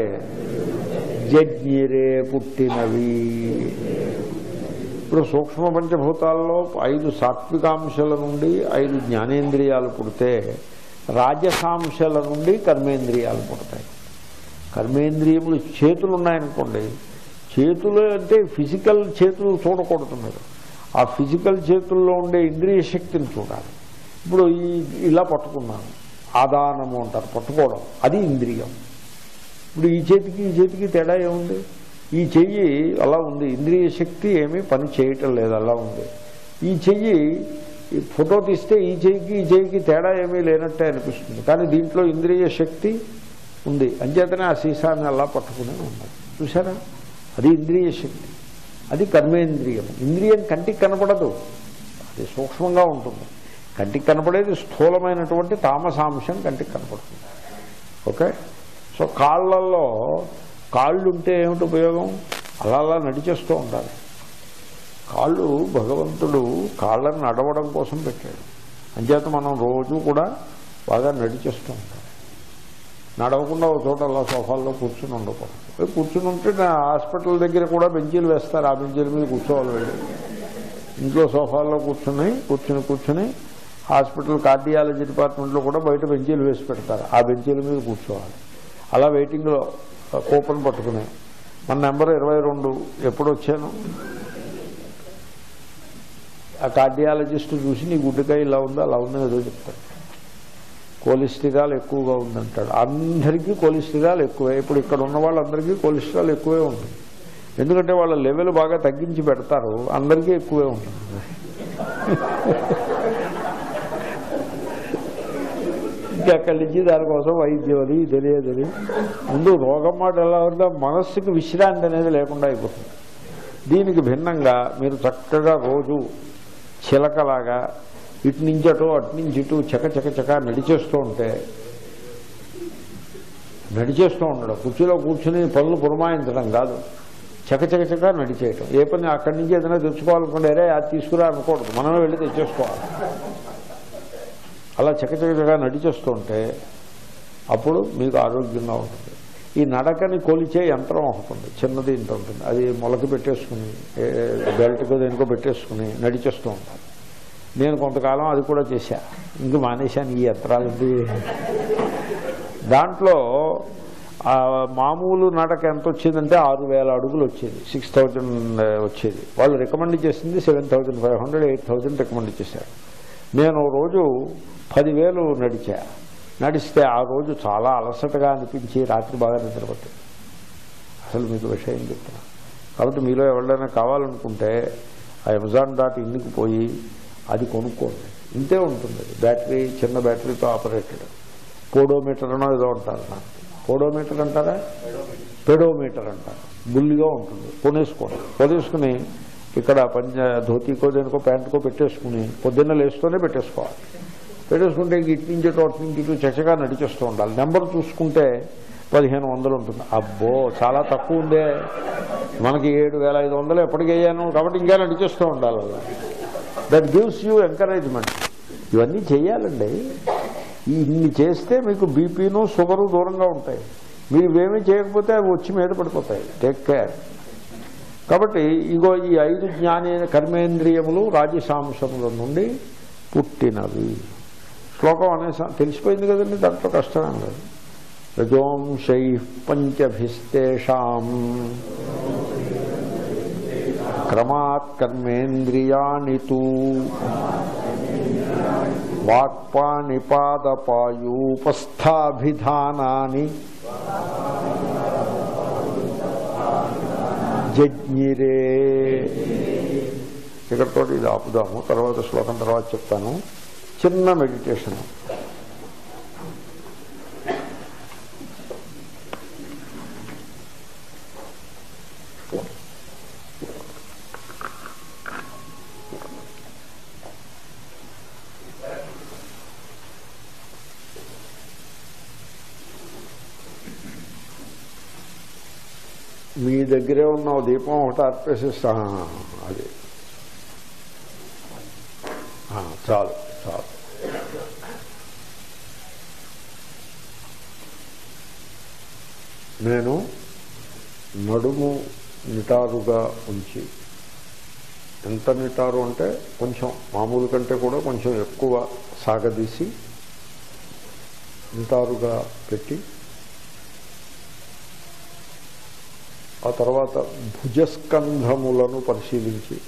జజ్ఞిరే పుట్టినవి ఇప్పుడు సూక్ష్మ పంచభూతాల్లో ఐదు సాత్వికాంశాల నుండి ఐదు జ్ఞానేంద్రియాలు పుడితే రాజసాంశాల నుండి కర్మేంద్రియాలు పుడతాయి కర్మేంద్రియములు చేతులు ఉన్నాయనుకోండి చేతులు అంటే ఫిజికల్ చేతులు చూడకూడదు మీరు ఆ ఫిజికల్ చేతుల్లో ఉండే ఇంద్రియ శక్తిని చూడాలి ఇప్పుడు ఈ ఇలా పట్టుకున్నాను ఆదానము అంటారు పట్టుకోవడం అది ఇంద్రియం ఇప్పుడు ఈ చేతికి ఈ చేతికి తేడా ఏముంది ఈ చెయ్యి అలా ఉంది ఇంద్రియ శక్తి ఏమీ పని చేయటం లేదు అలా ఉంది ఈ చెయ్యి ఈ ఫోటో తీస్తే ఈ చెయ్యికి ఈ చెయ్యికి తేడా ఏమీ లేనట్టే అనిపిస్తుంది కానీ దీంట్లో ఇంద్రియ శక్తి ఉంది అంచేతనే ఆ సీసాన్ని అలా పట్టుకునే ఉన్నది చూసారా అది ఇంద్రియ శక్తి అది కర్మేంద్రియం ఇంద్రియం కంటికి కనపడదు అది సూక్ష్మంగా ఉంటుంది కంటికి కనపడేది స్థూలమైనటువంటి తామసాంశం కంటికి కనపడుతుంది ఓకే సో కాళ్ళల్లో కాళ్ళు ఉంటే ఏమిటి ఉపయోగం అలా అలా నడిచేస్తూ ఉండాలి కాళ్ళు భగవంతుడు కాళ్ళని నడవడం కోసం పెట్టాడు అంచేత మనం రోజు కూడా బాగా నడిచేస్తూ ఉంటాం నడవకుండా ఒక చోట అలా సోఫాల్లో కూర్చుని ఉండకూడదు కూర్చుని ఉంటే నా హాస్పిటల్ దగ్గర కూడా బెంచీలు వేస్తారు ఆ బెంచీల మీద కూర్చోవాలి వెళ్ళి ఇంట్లో సోఫాల్లో కూర్చుని కూర్చుని కూర్చుని హాస్పిటల్ కార్డియాలజీ డిపార్ట్మెంట్లో కూడా బయట బెంచీలు వేసి పెడతారు ఆ బెంచీల మీద కూర్చోవాలి అలా వెయిటింగ్లో కూపన్ పట్టుకుని మన నెంబర్ ఇరవై రెండు ఎప్పుడు వచ్చాను ఆ కార్డియాలజిస్ట్ చూసి నీ గుడ్డకాయ ఇలా ఉందా అలా ఉందని ఏదో చెప్తాడు కొలెస్ట్రాల్ ఎక్కువగా ఉందంటాడు అందరికీ కొలెస్ట్రాల్ ఎక్కువే ఇప్పుడు ఇక్కడ ఉన్న వాళ్ళందరికీ కొలెస్ట్రాల్ ఎక్కువే ఉంటుంది ఎందుకంటే వాళ్ళ లెవెల్ బాగా తగ్గించి పెడతారు అందరికీ ఎక్కువే ఉంటుంది ఇంకా అక్కడి నుంచి దానికోసం వైద్యం అది తెలియదని ముందు రోగం మాట ఎలా ఉందో మనస్సుకి విశ్రాంతి అనేది లేకుండా అయిపోతుంది దీనికి భిన్నంగా మీరు చక్కగా రోజు చిలకలాగా ఇటు నుంచి అటు అటు నుంచి ఇటు చక చక చక నడిచేస్తూ ఉంటే నడిచేస్తూ ఉండడం కుర్చీలో కూర్చుని పనులు పురమాయించడం కాదు చక చక చక నడిచేయటం ఏ పని అక్కడి నుంచి ఏదైనా తెచ్చుకోవాలనుకుంటే అరే అది తీసుకురా అనకూడదు మనమే వెళ్ళి తెచ్చేసుకోవాలి అలా చక చక చక నడిచేస్తూ ఉంటే అప్పుడు మీకు ఆరోగ్యంగా ఉంటుంది ఈ నడకని కొలిచే యంత్రం ఒకటి ఉంది చిన్నది ఇంత ఉంటుంది అది మొలక పెట్టేసుకుని ఏ బెల్ట్కో దేనికో పెట్టేసుకుని నడిచేస్తూ ఉంటారు నేను కొంతకాలం అది కూడా చేశా ఇంక మానేశాను ఈ యంత్రాలు దాంట్లో ఆ మామూలు నడక ఎంత వచ్చిందంటే ఆరు వేల అడుగులు వచ్చేది సిక్స్ థౌజండ్ వచ్చేది వాళ్ళు రికమెండ్ చేసింది seven thousand five hundred eight thousand recommend చేశారు నేను ఓ రోజు పదివేలు నడిచా నడిస్తే ఆ రోజు చాలా అలసటగా అనిపించి రాత్రి బాగా నిద్రపట్టింది అసలు మీకు విషయం చెప్తున్నా కాబట్టి మీలో ఎవరైనా కావాలనుకుంటే ఆ అమెజాన్ డాట్ ఇన్కి పోయి అది కొనుక్కోండి ఇంతే ఉంటుంది అది బ్యాటరీ చిన్న బ్యాటరీతో ఆపరేటెడ్ పోడోమీటర్ అనో ఏదో అంటారు నాకు పోడోమీటర్ అంటారా పెడోమీటర్ అంటారు బుల్లిగా ఉంటుంది కొనేసుకోండి కొనేసుకుని ఇక్కడ పంచ ధోతీకో దేనికో ప్యాంటుకో పెట్టేసుకుని పొద్దున్న లేస్తూనే పెట్టేసుకోవాలి పెట్టేసుకుంటే ఇంక ఇటు నుంచి ఇటు అటు నుంచి ఇటు చక్కగా నడిచేస్తూ ఉండాలి నెంబర్ చూసుకుంటే పదిహేను వందలు ఉంటుంది అబ్బో చాలా తక్కువ ఉందే మనకి ఏడు వేల ఐదు వందలు ఎప్పటికి అయ్యాను కాబట్టి ఇంకా నడిచేస్తూ ఉండాలి అలా దట్ గివ్స్ యూ ఎంకరేజ్మెంట్ ఇవన్నీ చేయాలండి ఈ ఇన్ని చేస్తే మీకు బీపీను షుగరు దూరంగా ఉంటాయి మీరు ఇవేమీ చేయకపోతే అవి వచ్చి మీద పడిపోతాయి టేక్ కేర్ కాబట్టి ఇగో ఈ ఐదు జ్ఞానే కర్మేంద్రియములు రాజసాంశముల నుండి పుట్టినవి శ్లోకం అనేసా తెలిసిపోయింది కదండి దాంట్లో కష్టమేం లేదు రజోంశై పంచభిస్తేషాం క్రమాత్ కర్మేంద్రియాణి తు వాక్పాణిపాదపాయూపస్థాభిధానాన్ని జజ్ఞిరే ఇక్కడతో ఇది ఆపుదాము తర్వాత శ్లోకం తర్వాత చెప్తాను చిన్న మెడిటేషన్ మీ దగ్గరే ఉన్న ఓ దీపం ఒకటి అర్పేసిస్తా అది ఆ, చాలు చాలు నేను నడుము నిటారుగా ఉంచి ఎంత నిటారు అంటే కొంచెం మామూలు కంటే కూడా కొంచెం ఎక్కువ సాగదీసి నిటారుగా పెట్టి ఆ తర్వాత భుజస్కంధములను పరిశీలించి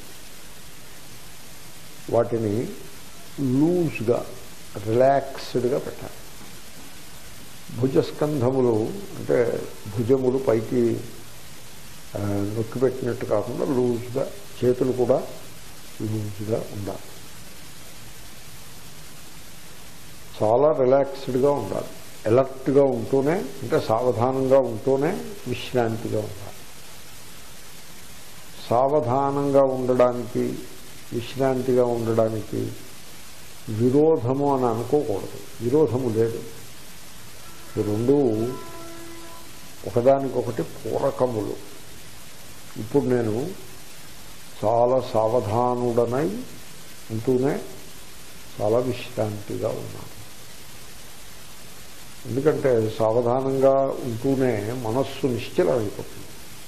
వాటిని లూజ్గా రిలాక్స్డ్గా పెట్టాలి భుజస్కంధములు అంటే భుజములు పైకి ఆ, నొక్కి పెట్టినట్టు కాకుండా లూజ్గా చేతులు కూడా లూజ్గా ఉండాలి చాలా రిలాక్స్డ్గా ఉండాలి ఎలర్ట్గా ఉంటూనే అంటే సావధానంగా ఉంటూనే విశ్రాంతిగా ఉండాలి సావధానంగా ఉండడానికి విశ్రాంతిగా ఉండడానికి విరోధము అని అనుకోకూడదు విరోధము లేదు ఈ రెండు ఒకదానికొకటి పూరకములు ఇప్పుడు నేను చాలా సావధానుడనై ఉంటూనే చాలా విశ్రాంతిగా ఉన్నాను ఎందుకంటే సావధానంగా ఉంటూనే మనస్సు నిశ్చలమైపోతుంది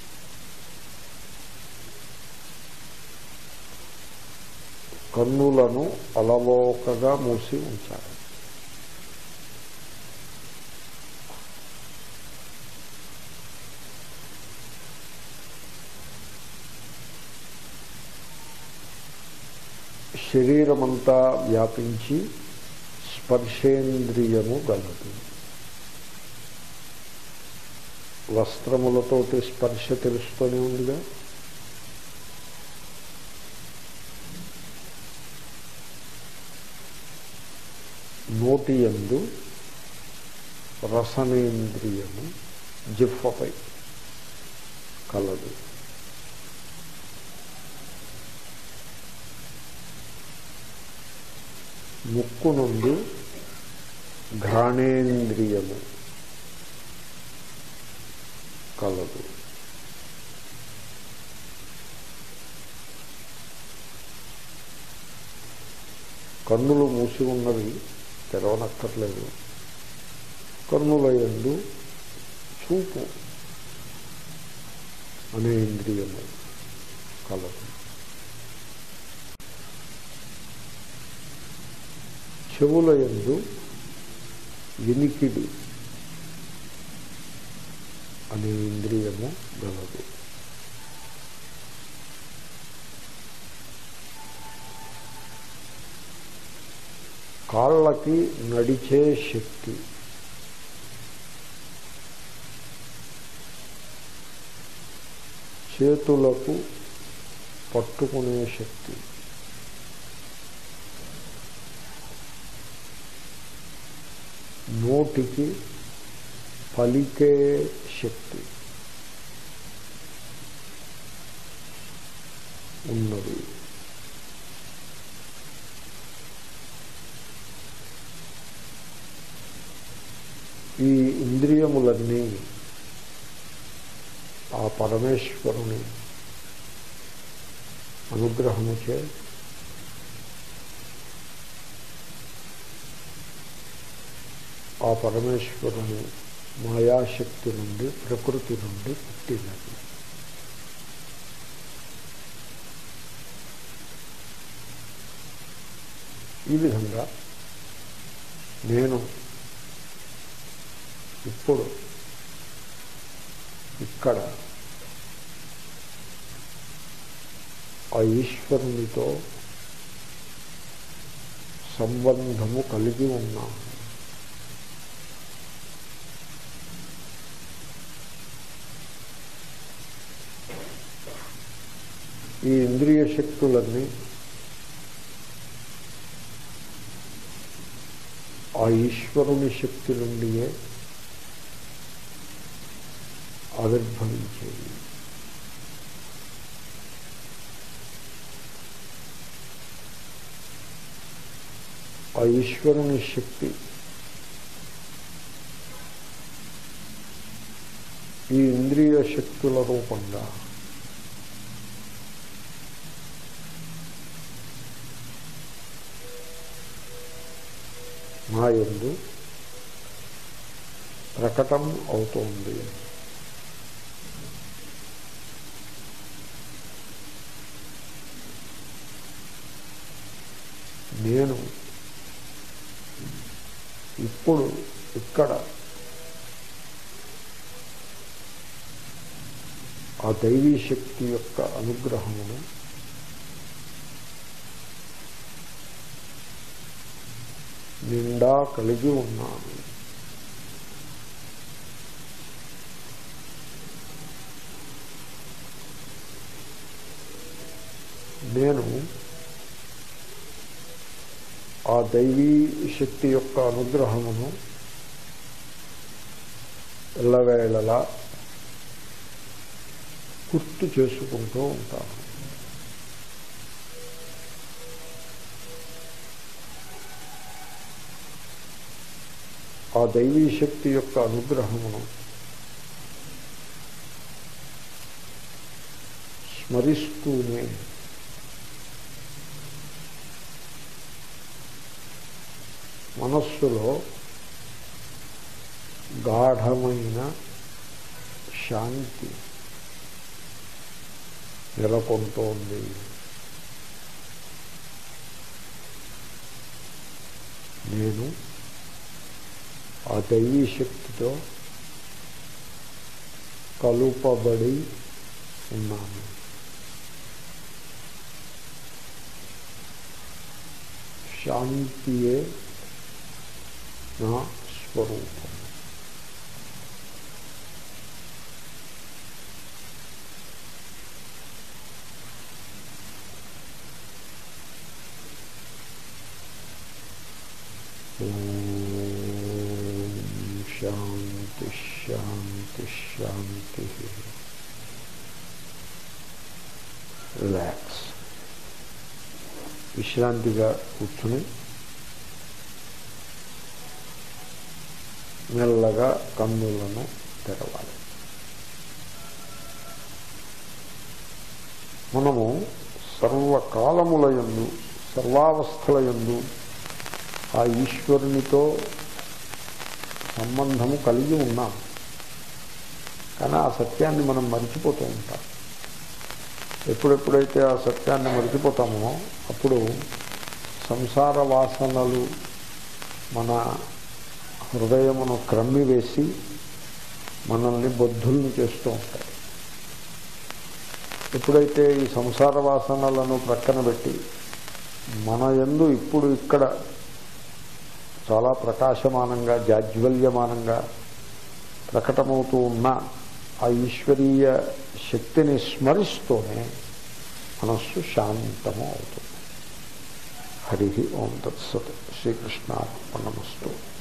కన్నులను అలవోకగా మూసి ఉంచాలి శరీరమంతా వ్యాపించి స్పర్శేంద్రియము గలదు వస్త్రములతోటి స్పర్శ తెలుస్తూనే ఉందిగా నోటి యందు రసనేంద్రియము జిఫ్ఫపై కలదు ముక్కు నుండి ఘ్రాణేంద్రియము కలదు కన్నులు మూసి ఉన్నవి తెరవనక్కర్లేదు కన్నుల యందు చూపు అనే ఇంద్రియము కలదు చెవుల ఎందు వినికిడి అనే ఇంద్రియము గలదు కాళ్ళకి నడిచే శక్తి చేతులకు పట్టుకునే శక్తి నోటికి పలికే శక్తి ఉన్నది ఈ ఇంద్రియములన్నీ ఆ పరమేశ్వరుని అనుగ్రహముచే ఆ పరమేశ్వరుని మాయాశక్తి నుండి ప్రకృతి నుండి పుట్టినది ఈ విధంగా నేను ఇప్పుడు ఇక్కడ ఆ ఈశ్వరునితో సంబంధము కలిగి ఉన్నాను ఈ ఇంద్రియ శక్తులన్నీ ఆ ఈశ్వరుని శక్తి నుండియే ఆవిర్భవించేది ఆ ఈశ్వరుని శక్తి ఈ ఇంద్రియ శక్తుల రూపంగా మా ఎందు ప్రకటం అవుతోంది నేను ఇప్పుడు ఇక్కడ ఆ దైవీ శక్తి యొక్క అనుగ్రహమును నిండా కలిగి ఉన్నాను నేను ఆ దైవీ శక్తి యొక్క అనుగ్రహమును ఎల్లవేళలా గుర్తు చేసుకుంటూ ఉంటాను ఆ దైవీ శక్తి యొక్క అనుగ్రహమును స్మరిస్తూనే మనస్సులో గాఢమైన శాంతి నెలకొంటోంది నేను ఆ దైవీ శక్తితో కలుపబడి ఉన్నాను శాంతియే నా స్వరూపం ఓం శాంతి శాంతి శాంతి రిలాక్స్ విశ్రాంతిగా కూర్చుని మెల్లగా కన్నులను తెరవాలి మనము సర్వకాలములయందు సర్వావస్థలయందు ఆ ఈశ్వరునితో సంబంధము కలిగి ఉన్నాం కానీ ఆ సత్యాన్ని మనం మర్చిపోతూ ఉంటాం ఎప్పుడెప్పుడైతే ఆ సత్యాన్ని మర్చిపోతామో అప్పుడు సంసార వాసనలు మన హృదయమును క్రమ్మివేసి మనల్ని బొద్ధుల్ని చేస్తూ ఉంటాయి ఎప్పుడైతే ఈ సంసార వాసనలను ప్రక్కన పెట్టి మన యందు ఇప్పుడు ఇక్కడ చాలా ప్రకాశమానంగా జాజ్వల్యమానంగా ప్రకటమవుతూ ఉన్న ఆ ఈశ్వరీయ శక్తిని స్మరిస్తూనే మనస్సు శాంతము అవుతుంది హరి ఓం తత్సత్ శ్రీకృష్ణ నమస్తు